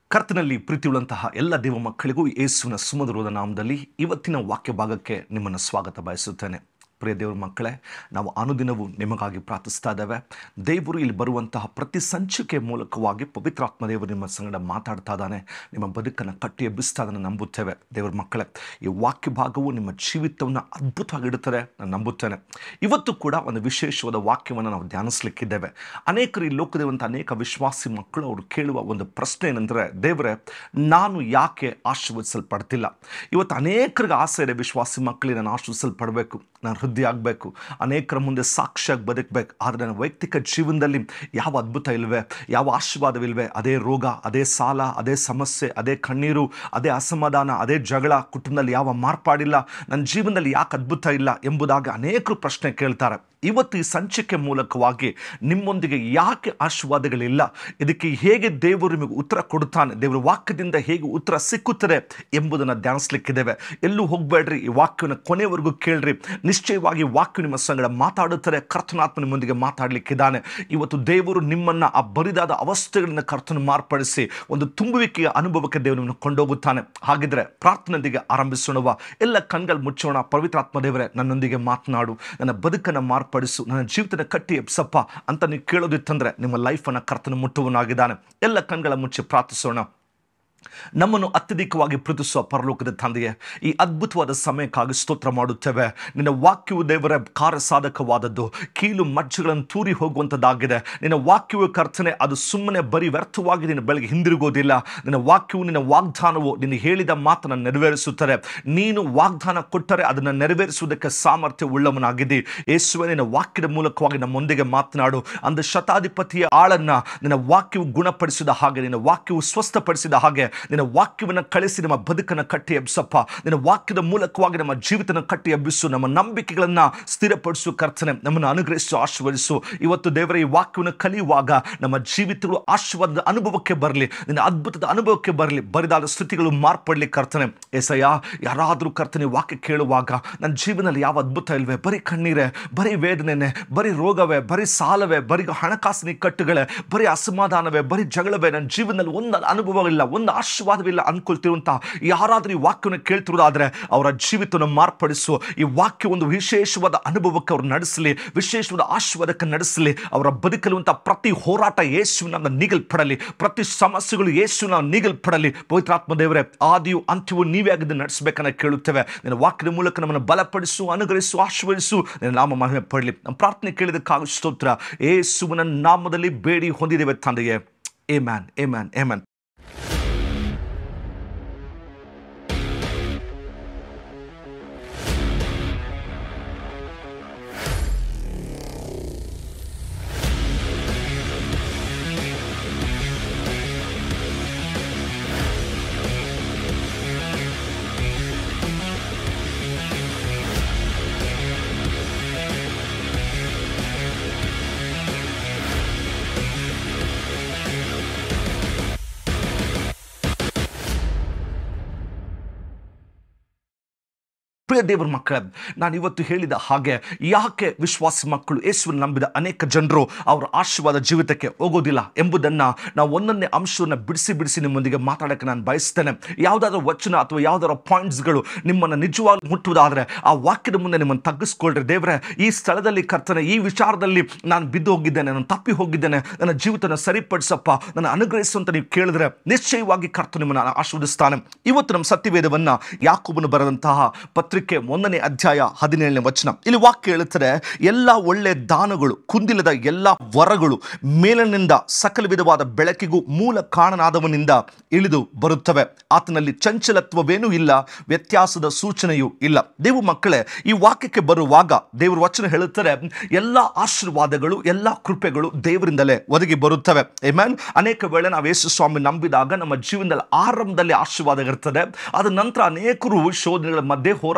ಕರ್ತನಲ್ಲಿ ಪ್ರೀತಿಯುಳ್ಳಂತಹ ಎಲ್ಲ ದೇವ ಮಕ್ಕಳಿಗೂ ಯೇಸುವಿನ ಸುಮಧುರದ ನಾಮದಲ್ಲಿ ಇವತ್ತಿನ ವಾಕ್ಯ ಭಾಗಕ್ಕೆ ನಿಮ್ಮನ್ನು ಸ್ವಾಗತ ಬಯಸುತ್ತೇನೆ ಪ್ರಿಯ ದೇವ್ರ ಮಕ್ಕಳೇ ನಾವು ಅನುದಿನವೂ ನಿಮಗಾಗಿ ಪ್ರಾರ್ಥಿಸ್ತಾ ಇದ್ದೇವೆ ದೇವರು ಇಲ್ಲಿ ಬರುವಂತಹ ಪ್ರತಿ ಸಂಚಿಕೆ ಮೂಲಕವಾಗಿ ಪವಿತ್ರಾತ್ಮ ದೇವರು ನಿಮ್ಮ ಸಂಗಡ ಮಾತಾಡ್ತಾ ಇದ್ದಾನೆ ನಿಮ್ಮ ಬದುಕನ್ನು ಕಟ್ಟಿ ಎಬ್ಬಿಸ್ತಾ ಇದ್ದಾನೆ ನಂಬುತ್ತೇವೆ ದೇವ್ರ ಮಕ್ಕಳೇ ಈ ವಾಕ್ಯ ಭಾಗವು ನಿಮ್ಮ ಜೀವಿತವನ್ನು ಅದ್ಭುತವಾಗಿ ಇಡುತ್ತದೆ ನಾನು ನಂಬುತ್ತೇನೆ ಇವತ್ತು ಕೂಡ ಒಂದು ವಿಶೇಷವಾದ ವಾಕ್ಯವನ್ನು ನಾವು ಧ್ಯಾನಿಸ್ಲಿಕ್ಕಿದ್ದೇವೆ ಅನೇಕರು ಈ ಲೋಕದಿರುವಂಥ ಅನೇಕ ವಿಶ್ವಾಸಿ ಮಕ್ಕಳು ಅವರು ಕೇಳುವ ಒಂದು ಪ್ರಶ್ನೆ ಏನಂದರೆ ದೇವರೇ ನಾನು ಯಾಕೆ ಆಶೀರ್ವದಿಸಲ್ಪಡ್ತಿಲ್ಲ ಇವತ್ತು ಅನೇಕರಿಗೆ ಆಸೆ ಇದೆ ವಿಶ್ವಾಸಿ ಮಕ್ಕಳಿಗೆ ನಾನು ಆಶೀರ್ವಿಸಲ್ಪಡಬೇಕು ನಾನು ಹೃದಯ ಆಗಬೇಕು ಅನೇಕರ ಮುಂದೆ ಸಾಕ್ಷಿಯಾಗಿ ಬದುಕಬೇಕು ಆದರೆ ನನ್ನ ವೈಯಕ್ತಿಕ ಜೀವನದಲ್ಲಿ ಯಾವ ಅದ್ಭುತ ಇಲ್ವೇ ಯಾವ ಆಶೀರ್ವಾದವಿಲ್ವೇ ಅದೇ ರೋಗ ಅದೇ ಸಾಲ ಅದೇ ಸಮಸ್ಯೆ ಅದೇ ಕಣ್ಣೀರು ಅದೇ ಅಸಮಾಧಾನ ಅದೇ ಜಗಳ ಕುಟುಂಬದಲ್ಲಿ ಯಾವ ಮಾರ್ಪಾಡಿಲ್ಲ ನನ್ನ ಜೀವನದಲ್ಲಿ ಯಾಕೆ ಅದ್ಭುತ ಇಲ್ಲ ಎಂಬುದಾಗಿ ಅನೇಕರು ಪ್ರಶ್ನೆ ಕೇಳ್ತಾರೆ ಇವತ್ತು ಈ ಸಂಚಿಕೆ ಮೂಲಕವಾಗಿ ನಿಮ್ಮೊಂದಿಗೆ ಯಾಕೆ ಆಶೀರ್ವಾದಗಳಿಲ್ಲ ಇದಕ್ಕೆ ಹೇಗೆ ದೇವರು ನಿಮಗೆ ಉತ್ತರ ಕೊಡುತ್ತಾನೆ ದೇವರ ವಾಕ್ಯದಿಂದ ಹೇಗೆ ಉತ್ತರ ಸಿಕ್ಕುತ್ತದೆ ಎಂಬುದನ್ನು ಧ್ಯಾನಿಸ್ಲಿಕ್ಕಿದ್ದೇವೆ ಎಲ್ಲೂ ಹೋಗಬೇಡ್ರಿ ಈ ವಾಕ್ಯವನ್ನು ಕೊನೆವರೆಗೂ ಕೇಳ್ರಿ ನಿಶ್ಚಯವಾಗಿ ವಾಕ್ಯ ನಿಮ್ಮ ಸಂಗಡ ಮಾತಾಡುತ್ತದೆ ಕರ್ತನಾತ್ಮ ನಿಮ್ಮೊಂದಿಗೆ ಮಾತಾಡಲಿಕ್ಕಿದ್ದಾನೆ ಇವತ್ತು ದೇವರು ನಿಮ್ಮನ್ನು ಆ ಬರಿದಾದ ಅವಸ್ಥೆಗಳಿಂದ ಕರ್ತನ ಮಾರ್ಪಡಿಸಿ ಒಂದು ತುಂಬುವಿಕೆಯ ಅನುಭವಕ್ಕೆ ದೇವರು ನಿಮ್ಮನ್ನು ಕೊಂಡೋಗುತ್ತಾನೆ ಹಾಗಿದ್ರೆ ಪ್ರಾರ್ಥನೆಯೊಂದಿಗೆ ಆರಂಭಿಸೋಣವ ಎಲ್ಲ ಕಣ್ಗಳು ಮುಚ್ಚೋಣ ಪವಿತ್ರಾತ್ಮ ದೇವರೇ ನನ್ನೊಂದಿಗೆ ಮಾತನಾಡು ನನ್ನ ಬದುಕನ್ನು ಮಾರ್ಪಡಿಸು ನನ್ನ ಜೀವಿತನ ಕಟ್ಟಿ ಎಬ್ಸಪ್ಪ ಅಂತ ನೀವು ಕೇಳೋದಿತ್ತಂದ್ರೆ ನಿಮ್ಮ ಲೈಫನ್ನು ಕರ್ತನ ಮುಟ್ಟುವನಾಗಿದ್ದಾನೆ ಎಲ್ಲ ಕಣ್ಗಳ ಮುಚ್ಚಿ ಪ್ರಾರ್ಥಿಸೋಣ ನಮ್ಮನ್ನು ಅತ್ಯಧಿಕವಾಗಿ ಪ್ರೀತಿಸುವ ಪರಲೋಕದ ತಂದೆಯೇ ಈ ಅದ್ಭುತವಾದ ಸಮಯಕ್ಕಾಗಿ ಸ್ತೋತ್ರ ಮಾಡುತ್ತೇವೆ ನಿನ್ನ ವಾಕ್ಯವು ದೇವರ ಕಾರ್ಯ ಸಾಧಕವಾದದ್ದು ಕೀಲು ಮಜ್ಜೆಗಳನ್ನು ತೂರಿ ಹೋಗುವಂಥದ್ದಾಗಿದೆ ನಿನ್ನ ವಾಕ್ಯವು ಕರ್ತನೆ ಅದು ಸುಮ್ಮನೆ ಬರೀ ವ್ಯರ್ಥವಾಗಿ ನಿನ್ನ ಬೆಳಗ್ಗೆ ಹಿಂದಿರುಗೋದಿಲ್ಲ ನಿನ್ನ ವಾಕ್ಯವು ನಿನ್ನ ವಾಗ್ದಾನವು ನಿನ್ನ ಹೇಳಿದ ಮಾತನ್ನು ನೆರವೇರಿಸುತ್ತದೆ ನೀನು ವಾಗ್ದಾನ ಕೊಟ್ಟರೆ ಅದನ್ನು ನೆರವೇರಿಸುವುದಕ್ಕೆ ಸಾಮರ್ಥ್ಯ ಉಳ್ಳವನಾಗಿದ್ದಿ ಯೇಸುವೆ ನಿನ್ನ ವಾಕ್ಯದ ಮೂಲಕವಾಗಿ ನಮ್ಮೊಂದಿಗೆ ಮಾತನಾಡು ಅಂದ ಶತಾಧಿಪತಿಯ ಆಳನ್ನ ನಿನ್ನ ವಾಕ್ಯವು ಗುಣಪಡಿಸಿದ ಹಾಗೆ ನಿನ್ನ ವಾಕ್ಯವು ಸ್ವಸ್ಥಪಡಿಸಿದ ಹಾಗೆ ನಿನ್ನ ವಾಕ್ಯವನ್ನು ಕಳಿಸಿ ನಮ್ಮ ಬದುಕನ್ನು ಕಟ್ಟಿ ಎಬ್ಸಪ್ಪ ನಿನ್ನ ವಾಕ್ಯದ ಮೂಲಕವಾಗಿ ನಮ್ಮ ಜೀವಿತನ ಕಟ್ಟಿ ಎಬ್ಬಿಸು ನಮ್ಮ ನಂಬಿಕೆಗಳನ್ನು ಸ್ಥಿರಪಡಿಸು ಕರ್ತನೆ ನಮ್ಮನ್ನು ಅನುಗ್ರಹಿಸು ಆಶೀರ್ವದಿಸು ಇವತ್ತು ದೇವರ ಈ ವಾಕ್ಯವನ್ನು ಕಲಿಯುವಾಗ ನಮ್ಮ ಜೀವಿತಗಳು ಆಶೀರ್ವಾದದ ಅನುಭವಕ್ಕೆ ಬರಲಿ ನಿನ್ನ ಅದ್ಭುತದ ಅನುಭವಕ್ಕೆ ಬರಲಿ ಬರಿದಾದ ಸ್ಥಿತಿಗಳು ಮಾರ್ಪಡಲಿ ಕರ್ತನೆ ಎಸಯ್ಯ ಯಾರಾದರೂ ಕರ್ತನೆ ವಾಕ್ಯ ಕೇಳುವಾಗ ನನ್ನ ಜೀವನದಲ್ಲಿ ಯಾವ ಅದ್ಭುತ ಇಲ್ವೇ ಬರೀ ಕಣ್ಣೀರೇ ಬರೀ ವೇದನೆನೇ ಬರೀ ರೋಗವೇ ಬರೀ ಸಾಲವೇ ಬರೀ ಹಣಕಾಸಿನ ಕಟ್ಟುಗಳೇ ಬರೀ ಅಸಮಾಧಾನವೇ ಬರೀ ಜಗಳವೇ ನನ್ನ ಜೀವನದಲ್ಲಿ ಒಂದು ಅನುಭವವಿಲ್ಲ ಒಂದು ಆಶೀರ್ವಾದವಿಲ್ಲ ಅನ್ಕೊಳ್ತಿರುವಂಥ ಯಾರಾದರೂ ಈ ವಾಕ್ಯವನ್ನು ಕೇಳ್ತಿರೋದಾದರೆ ಅವರ ಜೀವಿತವನ್ನು ಮಾರ್ಪಡಿಸು ಈ ವಾಕ್ಯ ಒಂದು ವಿಶೇಷವಾದ ಅನುಭವಕ್ಕೆ ಅವ್ರು ನಡೆಸಲಿ ವಿಶೇಷವಾದ ಆಶೀರ್ವಾದಕ್ಕೆ ನಡೆಸಲಿ ಅವರ ಬದುಕಲುವಂಥ ಪ್ರತಿ ಹೋರಾಟ ಯೇಸುವಿನ ನೀಗಲ್ಪಡಲಿ ಪ್ರತಿ ಸಮಸ್ಯೆಗಳು ಯೇಸುವಿನ ನೀಗಲ್ಪಡಲಿ ಪವಿತ್ರಾತ್ಮ ದೇವರೇ ಆದಿಯು ಅಂತ್ಯವು ನೀವೇ ಆಗಿದ್ದು ನಡೆಸಬೇಕನ್ನ ಕೇಳುತ್ತೇವೆ ನಿನ್ನ ವಾಕ್ಯದ ಮೂಲಕ ನಮ್ಮನ್ನು ಬಲಪಡಿಸು ಅನುಗ್ರಹಿಸು ಆಶೀರ್ವದಿಸು ನಿನ್ನ ನಾಮ ಮಹಿಮೆ ಪಡಲಿ ನಮ್ಮ ಪ್ರಾರ್ಥನೆ ಕೇಳಿದಕ್ಕಾಗ ಸ್ತೋತ್ರ ಯೇಸುವಿನ ನಾಮದಲ್ಲಿ ಬೇಡಿ ಹೊಂದಿದ್ದೇವೆ ತಂದೆಯೇ ಏ ಮ್ಯಾನ್ ಏ ಮ್ಯಾನ್ ಏ ಮ್ಯಾನ್ ಪ್ರಿಯ ದೇವರ ಮಕ್ಕಳೇ ನಾನು ಇವತ್ತು ಹೇಳಿದ ಹಾಗೆ ಯಾಕೆ ವಿಶ್ವಾಸ ಮಕ್ಕಳು ಯೇಸುವನ್ನು ನಂಬಿದ ಅನೇಕ ಜನರು ಅವರ ಆಶೀರ್ವಾದ ಜೀವಿತಕ್ಕೆ ಹೋಗೋದಿಲ್ಲ ಎಂಬುದನ್ನು ನಾವು ಒಂದೊಂದೇ ಅಂಶವನ್ನು ಬಿಡಿಸಿ ಬಿಡಿಸಿ ನಿಮ್ಮೊಂದಿಗೆ ಮಾತಾಡೋಕ್ಕೆ ನಾನು ಬಯಸ್ತೇನೆ ಯಾವುದಾದ್ರೂ ವಚನ ಅಥವಾ ಯಾವುದಾದ್ರೂ ಪಾಯಿಂಟ್ಸ್ಗಳು ನಿಮ್ಮನ್ನು ನಿಜವಾಗ್ಲೂ ಮುಟ್ಟುವುದಾದರೆ ಆ ವಾಕ್ಯದ ಮುಂದೆ ನಿಮ್ಮನ್ನು ತಗ್ಗಿಸ್ಕೊಳ್ರಿ ದೇವರೇ ಈ ಸ್ಥಳದಲ್ಲಿ ಕರ್ತನೆ ಈ ವಿಚಾರದಲ್ಲಿ ನಾನು ಬಿದ್ದು ಹೋಗಿದ್ದೇನೆ ನಾನು ತಪ್ಪಿ ಹೋಗಿದ್ದೇನೆ ನನ್ನ ಜೀವಿತನ ಸರಿಪಡಿಸಪ್ಪ ನನ್ನ ಅನುಗ್ರಹಿಸು ಅಂತ ನೀವು ಕೇಳಿದ್ರೆ ನಿಶ್ಚಯವಾಗಿ ಕರ್ತ ನಿಮ್ಮನ್ನು ಆಶೀರ್ವದಿಸ್ತಾನೆ ಇವತ್ತು ನಮ್ಮ ಸತ್ಯವೇದವನ್ನು ಯಾಕೊಬ್ಬನು ಬರೆದಂತಹ ಪತ್ರಿಕೆ ಒಂದನೇ ಅಧ್ಯಾಯ ಹದಿನೇಳನೇ ವಚನ ಇಲ್ಲಿ ವಾಕ್ಯ ಹೇಳುತ್ತದೆ ಎಲ್ಲ ಒಳ್ಳೆ ದಾನಗಳು ಕುಂದಿಲ್ಲದ ಎಲ್ಲ ವರಗಳು ಮೇಲಿನಿಂದ ಸಕಲ ವಿಧವಾದ ಬೆಳಕಿಗೂ ಮೂಲ ಕಾರಣನಾದವನಿಂದ ಇಳಿದು ಬರುತ್ತವೆ ಆತನಲ್ಲಿ ಚಂಚಲತ್ವವೇನೂ ಇಲ್ಲ ವ್ಯತ್ಯಾಸದ ಸೂಚನೆಯೂ ಇಲ್ಲ ದೇವು ಮಕ್ಕಳೇ ಈ ವಾಕ್ಯಕ್ಕೆ ಬರುವಾಗ ದೇವರು ವಚನ ಹೇಳುತ್ತಾರೆ ಎಲ್ಲ ಆಶೀರ್ವಾದಗಳು ಎಲ್ಲ ಕೃಪೆಗಳು ದೇವರಿಂದಲೇ ಒದಗಿ ಬರುತ್ತವೆ ಏಮ್ಯಾನ್ ಅನೇಕ ವೇಳೆ ನಾವು ಯೇಸು ಸ್ವಾಮಿ ನಂಬಿದಾಗ ನಮ್ಮ ಜೀವನದಲ್ಲಿ ಆರಂಭದಲ್ಲಿ ಆಶೀರ್ವಾದ ಇರ್ತದೆ ಅದ ನಂತರ ಅನೇಕರು ಶೋಧನೆಗಳ ಮಧ್ಯೆ ಹೋರಾಟ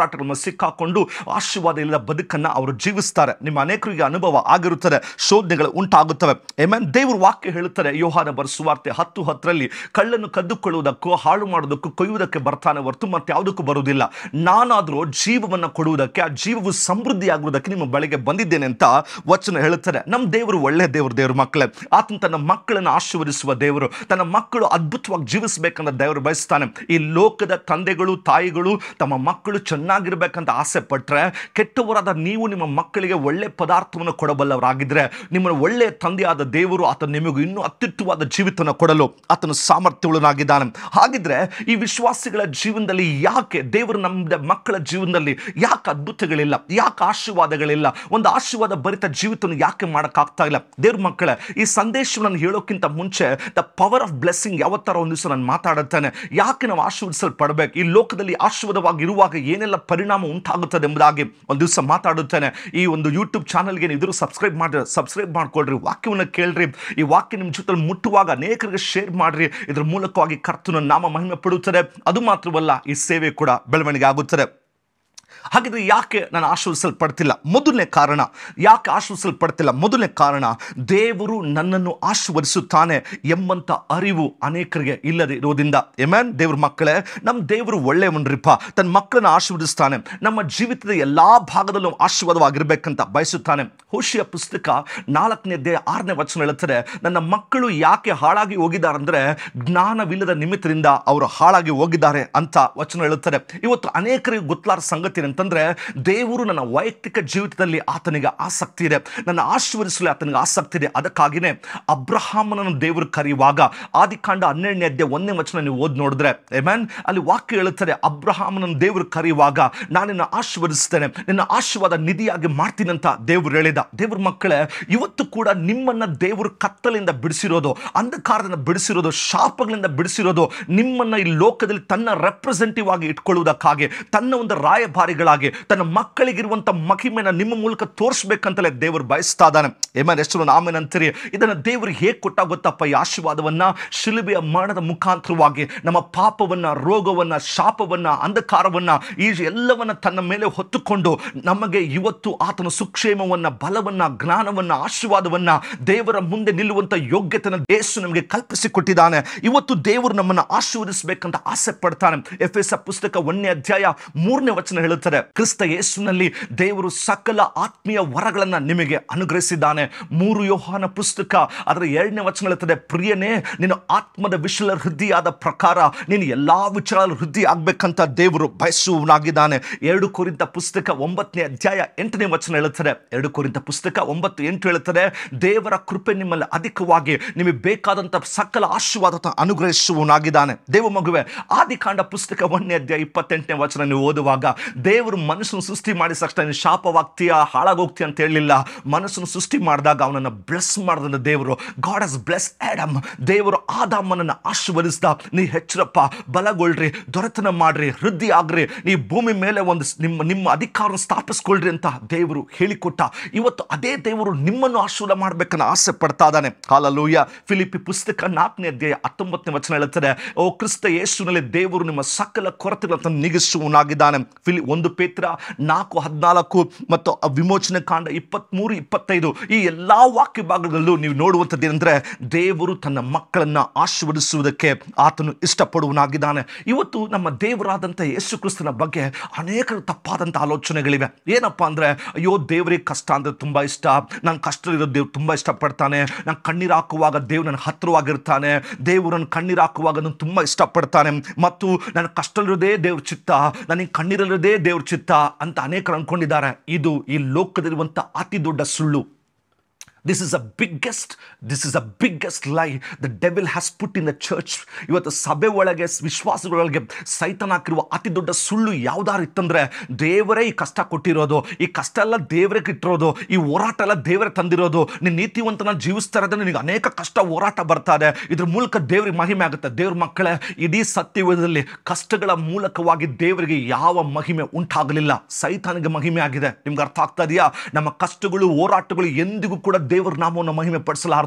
ಹೋರಾಟಗಳನ್ನು ಸಿಕ್ಕಾಕೊಂಡು ಆಶೀರ್ವಾದ ಇಲ್ಲದ ಬದುಕನ್ನು ಅವರು ಜೀವಿಸ್ತಾರೆ ನಿಮ್ಮ ಅನೇಕರಿಗೆ ಅನುಭವ ಆಗಿರುತ್ತದೆ ಶೋಧನೆಗಳು ಉಂಟಾಗುತ್ತವೆ ಎಮನ್ ದೇವರು ವಾಕ್ಯ ಹೇಳುತ್ತಾರೆ ಯೋಹಾನ ಬರೆಸುವಾರ್ತೆ ಹತ್ತು ಹತ್ತರಲ್ಲಿ ಕಳ್ಳನ್ನು ಕದ್ದುಕೊಳ್ಳುವುದಕ್ಕೂ ಹಾಳು ಮಾಡುವುದಕ್ಕೂ ಕೊಯ್ಯುವುದಕ್ಕೆ ಬರ್ತಾನೆ ಹೊರತು ಮತ್ತೆ ಯಾವುದಕ್ಕೂ ಬರುವುದಿಲ್ಲ ನಾನಾದರೂ ಜೀವವನ್ನು ಕೊಡುವುದಕ್ಕೆ ಆ ಜೀವವು ಸಮೃದ್ಧಿಯಾಗುವುದಕ್ಕೆ ನಿಮ್ಮ ಬಳಿಗೆ ಬಂದಿದ್ದೇನೆ ಅಂತ ವಚನ ಹೇಳುತ್ತದೆ ನಮ್ಮ ದೇವರು ಒಳ್ಳೆ ದೇವರು ದೇವ್ರ ಮಕ್ಕಳೇ ಆತನ ತನ್ನ ಮಕ್ಕಳನ್ನು ಆಶೀರ್ವದಿಸುವ ದೇವರು ತನ್ನ ಮಕ್ಕಳು ಅದ್ಭುತವಾಗಿ ಜೀವಿಸಬೇಕಂತ ದೇವರು ಬಯಸ್ತಾನೆ ಈ ಲೋಕದ ತಂದೆಗಳು ತಾಯಿಗಳು ತಮ್ಮ ಮಕ್ಕಳು ಚೆನ್ನಾಗಿರ್ಬೇಕಂತ ಆಸೆ ಪಟ್ಟರೆ ಕೆಟ್ಟವರಾದ ನೀವು ನಿಮ್ಮ ಮಕ್ಕಳಿಗೆ ಒಳ್ಳೆ ಪದಾರ್ಥವನ್ನು ಕೊಡಬಲ್ಲವರಾಗಿದ್ದರೆ ನಿಮ್ಮ ಒಳ್ಳೆ ತಂದೆಯಾದ ದೇವರು ಆತ ನಿಮಗೂ ಇನ್ನೂ ಅತ್ಯುತ್ತಮವಾದ ಜೀವಿತವನ್ನು ಕೊಡಲು ಆತನು ಸಾಮರ್ಥ್ಯವುಳ್ಳನಾಗಿದ್ದಾನೆ ಹಾಗಿದ್ರೆ ಈ ವಿಶ್ವಾಸಿಗಳ ಜೀವನದಲ್ಲಿ ಯಾಕೆ ದೇವರು ನಮ್ಮ ಮಕ್ಕಳ ಜೀವನದಲ್ಲಿ ಯಾಕೆ ಅದ್ಭುತಗಳಿಲ್ಲ ಯಾಕೆ ಆಶೀರ್ವಾದಗಳಿಲ್ಲ ಒಂದು ಆಶೀರ್ವಾದ ಭರಿತ ಜೀವಿತವನ್ನು ಯಾಕೆ ಮಾಡೋಕ್ಕಾಗ್ತಾ ಇಲ್ಲ ದೇವ್ರ ಮಕ್ಕಳೇ ಈ ಸಂದೇಶವನ್ನು ಹೇಳೋಕ್ಕಿಂತ ಮುಂಚೆ ದ ಪವರ್ ಆಫ್ ಬ್ಲೆಸ್ಸಿಂಗ್ ಯಾವತ್ತರ ಒಂದು ದಿವಸ ನಾನು ಮಾತಾಡುತ್ತೇನೆ ಯಾಕೆ ನಾವು ಆಶೀರ್ವದಿಸಲ್ಪಡಬೇಕು ಈ ಲೋಕದಲ್ಲಿ ಆಶೀರ್ವಾದವಾಗಿ ಇರುವಾಗ ಏನೆಲ್ಲ ಪರಿಣಾಮ ಉಂಟಾಗುತ್ತದೆ ಎಂಬುದಾಗಿ ಒಂದು ದಿವಸ ಮಾತಾಡುತ್ತೇನೆ ಈ ಒಂದು ಯೂಟ್ಯೂಬ್ ಚಾನಲ್ಗೆ ಇದ್ರು ಸಬ್ಸ್ಕ್ರೈಬ್ ಮಾಡ್ರಿ ಸಬ್ಸ್ಕ್ರೈಬ್ ಮಾಡ್ಕೊಳ್ರಿ ವಾಕ್ಯವನ್ನು ಕೇಳ್ರಿ ಈ ವಾಕ್ಯ ನಿಮ್ಮ ಜೊತೆ ಮುಟ್ಟುವಾಗ ಅನೇಕರಿಗೆ ಶೇರ್ ಮಾಡ್ರಿ ಇದ್ರ ಮೂಲಕವಾಗಿ ಕರ್ತನ ನಾಮ ಮಹಿಮೆ ಪಡುತ್ತದೆ ಅದು ಮಾತ್ರವಲ್ಲ ಈ ಸೇವೆ ಕೂಡ ಬೆಳವಣಿಗೆ ಆಗುತ್ತದೆ ಹಾಗಿದ್ರೆ ಯಾಕೆ ನಾನು ಆಶೀರ್ವಿಸಲ್ಪಡ್ತಿಲ್ಲ ಮೊದಲನೇ ಕಾರಣ ಯಾಕೆ ಆಶೀರ್ವಿಸಲ್ಪಡ್ತಿಲ್ಲ ಮೊದಲನೇ ಕಾರಣ ದೇವರು ನನ್ನನ್ನು ಆಶೀರ್ವದಿಸುತ್ತಾನೆ ಎಂಬಂಥ ಅರಿವು ಅನೇಕರಿಗೆ ಇಲ್ಲದೆ ಇರೋದ್ರಿಂದ ಎಮನ್ ದೇವ್ರ ಮಕ್ಕಳೇ ನಮ್ಮ ದೇವರು ಒಳ್ಳೆಯವನ್ರಿಪ್ಪ ತನ್ನ ಮಕ್ಕಳನ್ನ ಆಶೀರ್ವದಿಸ್ತಾನೆ ನಮ್ಮ ಜೀವಿತದ ಎಲ್ಲ ಭಾಗದಲ್ಲೂ ಆಶೀರ್ವಾದವಾಗಿರ್ಬೇಕಂತ ಬಯಸುತ್ತಾನೆ ಹೋಶಿಯ ಪುಸ್ತಕ ನಾಲ್ಕನೇ ದೇ ಆರನೇ ವಚನ ಹೇಳುತ್ತದೆ ನನ್ನ ಮಕ್ಕಳು ಯಾಕೆ ಹಾಳಾಗಿ ಹೋಗಿದ್ದಾರೆ ಅಂದರೆ ಜ್ಞಾನವಿಲ್ಲದ ನಿಮಿತ್ತದಿಂದ ಅವರು ಹಾಳಾಗಿ ಹೋಗಿದ್ದಾರೆ ಅಂತ ವಚನ ಹೇಳುತ್ತದೆ ಇವತ್ತು ಅನೇಕರಿಗೆ ಗೊತ್ತಲಾರ ಸಂಗತಿ ಅಂತಂದ್ರೆ ದೇವರು ನನ್ನ ವೈಯಕ್ತಿಕ ಜೀವಿತದಲ್ಲಿ ಆತನಿಗೆ ಆಸಕ್ತಿ ಇದೆ ನನ್ನ ಆಶೀರ್ವದಿಸಲು ಆತನಿಗೆ ಆಸಕ್ತಿ ಇದೆ ಅದಕ್ಕಾಗಿನೇ ಅಬ್ರಹಾಮನನ್ನು ದೇವರು ಕರೆಯುವಾಗ ಆದಿಕಾಂಡ ಹನ್ನೆರಡನೇ ಅಧ್ಯಾಯ ಒಂದನೇ ವಚನ ನೀವು ಓದಿ ನೋಡಿದ್ರೆ ಎಮ್ಯಾನ್ ಅಲ್ಲಿ ವಾಕ್ಯ ಹೇಳುತ್ತದೆ ಅಬ್ರಹಾಮನನ್ನು ದೇವರು ಕರೆಯುವಾಗ ನಾನು ನಿನ್ನ ಆಶೀರ್ವದಿಸ್ತೇನೆ ನಿನ್ನ ಆಶೀರ್ವಾದ ನಿಧಿಯಾಗಿ ಮಾಡ್ತೀನಿ ಅಂತ ದೇವರು ಹೇಳಿದ ದೇವ್ರ ಮಕ್ಕಳೇ ಇವತ್ತು ಕೂಡ ನಿಮ್ಮನ್ನ ದೇವರು ಕತ್ತಲಿಂದ ಬಿಡಿಸಿರೋದು ಅಂಧಕಾರದಿಂದ ಬಿಡಿಸಿರೋದು ಶಾಪಗಳಿಂದ ಬಿಡಿಸಿರೋದು ನಿಮ್ಮನ್ನ ಈ ಲೋಕದಲ್ಲಿ ತನ್ನ ರೆಪ್ರೆಸೆಂಟೇಟಿವ್ ಆಗಿ ಇಟ್ಕೊಳ್ಳುವುದಕ್ಕಾಗಿ ತನ್ನ ಒಂದು ರಾಯಭಾರಿಗಳಾಗಿ ತನ್ನ ಮಕ್ಕಳಿಗಿರುವಂಥ ಮಹಿಮೆನ ನಿಮ್ಮ ಮೂಲಕ ತೋರಿಸ್ಬೇಕಂತಲೇ ದೇವರು ಬಯಸ್ತಾ ಇದ್ದಾನೆ ಏಮನ್ ಎಷ್ಟು ನಾಮೇನಂತೀರಿ ಇದನ್ನು ದೇವರು ಹೇಗೆ ಕೊಟ್ಟ ಗೊತ್ತಪ್ಪ ಈ ಆಶೀರ್ವಾದವನ್ನ ಶಿಲುಬೆಯ ಮರಣದ ಮುಖಾಂತರವಾಗಿ ನಮ್ಮ ಪಾಪವನ್ನ ರೋಗವನ್ನ ಶಾಪವನ್ನ ಅಂಧಕಾರವನ್ನ ಈ ಎಲ್ಲವನ್ನ ತನ್ನ ಮೇಲೆ ಹೊತ್ತುಕೊಂಡು ನಮಗೆ ಇವತ್ತು ಆತನ ಸುಕ್ಷೇಮವನ್ನ ಬಲವನ್ನ ಜ್ಞಾನವನ್ನ ಆಶೀರ್ವಾದವನ್ನ ದೇವರ ಮುಂದೆ ನಿಲ್ಲುವಂತ ಯೋಗ್ಯತೆನ ಯೇಸು ನಮಗೆ ಕಲ್ಪಿಸಿಕೊಟ್ಟಿದ್ದಾನೆ ಇವತ್ತು ದೇವರು ನಮ್ಮನ್ನು ಆಶೀರ್ವದಿಸಬೇಕಂತ ಆಸೆ ಪಡ್ತಾನೆ ಎಫ್ ಎಸ್ ಪುಸ್ತಕ ಒಂದನೇ ಅಧ್ಯಾಯ ಮೂರನೇ ವಚನ ಹೇಳುತ್ತದೆ ಕ್ರಿಸ್ತ ಯೇಸುನಲ್ಲಿ ದೇವರು ಸಕಲ ಆತ್ಮೀಯ ವರಗಳನ್ನ ನಿಮಗೆ ಅನುಗ್ರಹಿಸಿದ್ದಾನೆ ಮೂರು ಯೋಹಾನ ಪುಸ್ತಕ ಅದರ ಎರಡನೇ ವಚನ ಹೇಳುತ್ತದೆ ಪ್ರಿಯನೇ ನಿನ್ನ ಆತ್ಮದ ವಿಶಲ ಹೃದಯದ ಪ್ರಕಾರ ನೀನು ಎಲ್ಲಾ ವಿಚಾರ ವೃದ್ಧಿ ಆಗ್ಬೇಕಂತ ದೇವರು ಬಯಸುವನಾಗಿದ್ದಾನೆ ಎರಡು ಕುರಿತ ಪುಸ್ತಕ ಒಂಬತ್ತನೇ ಅಧ್ಯಾಯ ಎಂಟನೇ ವಚನ ಹೇಳುತ್ತದೆ ಎರಡು ಕುರಿತ ಪುಸ್ತಕ ಒಂಬತ್ತು ಎಂಟು ಹೇಳುತ್ತದೆ ದೇವರ ಕೃಪೆ ನಿಮ್ಮಲ್ಲಿ ಅಧಿಕವಾಗಿ ನಿಮಗೆ ಬೇಕಾದಂತ ಸಕಲ ಆಶೀರ್ವಾದ ಅನುಗ್ರಹಿಸುವನಾಗಿದ್ದಾನೆ ದೇವ ಮಗುವೆ ಆದಿಕಾಂಡ ಪುಸ್ತಕ ಒಂದನೇ ಅಧ್ಯಾಯ ಇಪ್ಪತ್ತೆಂಟನೇ ವಚನ ನೀವು ಓದುವಾಗ ದೇವರು ಮನುಷ್ಯನ ಸೃಷ್ಟಿ ಮಾಡಿದ ತಕ್ಷಣ ನೀನು ಶಾಪವಾಗ್ತೀಯಾ ಹಾಳಾಗೋಗ್ತೀಯ ಅಂತ ಹೇಳಲಿಲ್ಲ ಮನಸ್ಸನ್ನು ಸೃಷ್ಟಿ ಮಾಡಿದಾಗ ಅವನನ್ನು ಬ್ಲೆಸ್ ಮಾಡಿದ ದೇವರು ಗಾಡ್ ಹಸ್ ಬ್ಲೆಸ್ ಆಡಮ್ ದೇವರು ಆದಾಮನನ್ನು ಆಶೀರ್ವದಿಸಿದ ನೀ ಹೆಚ್ಚರಪ್ಪ ಬಲಗೊಳ್ರಿ ದೊರೆತನ ಮಾಡ್ರಿ ವೃದ್ಧಿ ಆಗ್ರಿ ನೀ ಭೂಮಿ ಮೇಲೆ ಒಂದು ಸ್- ನಿಮ್ಮ ನಿಮ್ಮ ಅಧಿಕಾರ ಸ್ಥಾಪಿಸ್ಕೊಳ್ರಿ ಅಂತ ದೇವರು ಹೇಳಿಕೊಟ್ಟ ಇವತ್ತು ಅದೇ ದೇವರು ನಿಮ್ಮನ್ನು ಆಶೀರ್ವಾದ ಮಾಡ್ಬೇಕನ್ನ ಆಸೆ ಪಡ್ತಾ ಇದ್ದಾನೆ ಹಾಲಲೂಯ ಫಿಲಿಪಿ ಪುಸ್ತಕ ನಾಲ್ಕನೇ ಅಧ್ಯಾಯ ಹತ್ತೊಂಬತ್ತನೇ ವಚನ ಹೇಳುತ್ತದೆ ಓ ಕ್ರಿಸ್ತ ಯೇಸುನಲ್ಲಿ ದೇವರು ನಿಮ್ಮ ಸಕಲ ಕೊರತೆಗಳನ್ನು ನಿಗಿಸುವನಾಗಿದ್ದಾನೆ ಫಿಲಿ ಒಂದು ಪೇತ್ರ ನಾಲ್ಕು ಹದಿನಾಲ್ಕು ಮತ್ತು ಆ ವಿಮೋಚನೆ ಕಾಂಡ ಇಪ್ಪತ್ತ್ಮೂರು ಇಪ್ಪತ್ತೈದು ಈ ಎಲ್ಲ ವಾಕ್ಯ ಭಾಗಗಳಲ್ಲೂ ನೀವು ನೋಡುವಂಥದ್ದು ಏನಂದ್ರೆ ದೇವರು ತನ್ನ ಮಕ್ಕಳನ್ನ ಆಶೀರ್ವದಿಸುವುದಕ್ಕೆ ಆತನು ಇಷ್ಟಪಡುವನಾಗಿದ್ದಾನೆ ಇವತ್ತು ನಮ್ಮ ದೇವರಾದಂಥ ಯೇಸು ಕ್ರಿಸ್ತನ ಬಗ್ಗೆ ಅನೇಕ ತಪ್ಪಾದಂಥ ಆಲೋಚನೆಗಳಿವೆ ಏನಪ್ಪ ಅಂದ್ರೆ ಅಯ್ಯೋ ದೇವರಿಗೆ ಕಷ್ಟ ಅಂದ್ರೆ ತುಂಬಾ ಇಷ್ಟ ನಾನು ಕಷ್ಟದಲ್ಲಿರೋ ದೇವ್ರು ತುಂಬಾ ಇಷ್ಟಪಡ್ತಾನೆ ನಾನು ಕಣ್ಣೀರು ಹಾಕುವಾಗ ದೇವ್ರು ನನ್ನ ಹತ್ತಿರವಾಗಿರ್ತಾನೆ ದೇವರು ನನ್ನ ಕಣ್ಣೀರು ಹಾಕುವಾಗ ನಾನು ತುಂಬಾ ಇಷ್ಟಪಡ್ತಾನೆ ಮತ್ತು ನನ್ನ ಕಷ್ಟದಲ್ಲಿರೋದೇ ದೇವ್ರ ಚಿತ್ತ ನನಗೆ ಕಣ್ಣೀರಲ್ಲಿರೋದೇ ದೇವ್ರ ಚಿತ್ತ ಅಂತ ಅನೇಕರು ಅನ್ಕೊಂಡಿದ್ದಾರೆ ಇದು ಈ ಲೋಕದಲ್ಲಿರುವಂಥ ಅತಿ ದೊಡ್ಡ ಸುಳ್ಳು this is a biggest this is a biggest lie the devil has put in the church ಇವತ್ತು ಸಭೆ ಒಳಗೆ ವಿಶ್ವಾಸಗಳೊಳಗೆ ಸೈತನ ಹಾಕಿರುವ ಅತಿ ದೊಡ್ಡ ಸುಳ್ಳು ಯಾವ್ದಾರು ಇತ್ತಂದ್ರೆ ದೇವರೇ ಈ ಕಷ್ಟ ಕೊಟ್ಟಿರೋದು ಈ ಕಷ್ಟ ಎಲ್ಲ ದೇವರೇ ಇಟ್ಟಿರೋದು ಈ ಹೋರಾಟ ಎಲ್ಲ ದೇವರೇ ತಂದಿರೋದು ನೀನು ನೀತಿವಂತನ ಜೀವಿಸ್ತಾ ಇರೋದ್ರೆ ನಿನಗೆ ಅನೇಕ ಕಷ್ಟ ಹೋರಾಟ ಬರ್ತಾ ಇದೆ ಇದ್ರ ಮೂಲಕ ದೇವ್ರಿಗೆ ಮಹಿಮೆ ಆಗುತ್ತೆ ದೇವ್ರ ಮಕ್ಕಳೇ ಇಡೀ ಸತ್ಯಯುಗದಲ್ಲಿ ಕಷ್ಟಗಳ ಮೂಲಕವಾಗಿ ದೇವರಿಗೆ ಯಾವ ಮಹಿಮೆ ಉಂಟಾಗಲಿಲ್ಲ ಸೈತಾನಿಗೆ ಮಹಿಮೆ ಆಗಿದೆ ನಿಮ್ಗೆ ಅರ್ಥ ಆಗ್ತಾ ಇದೆಯಾ ನಮ್ಮ ಕಷ್ಟಗಳು ಹೋರಾಟಗಳು ಎಂದಿಗೂ ಕೂಡ ದೇವರ ನಾಮವನ್ನು ಮಹಿಮೆ ಪಡಿಸಲಾರದು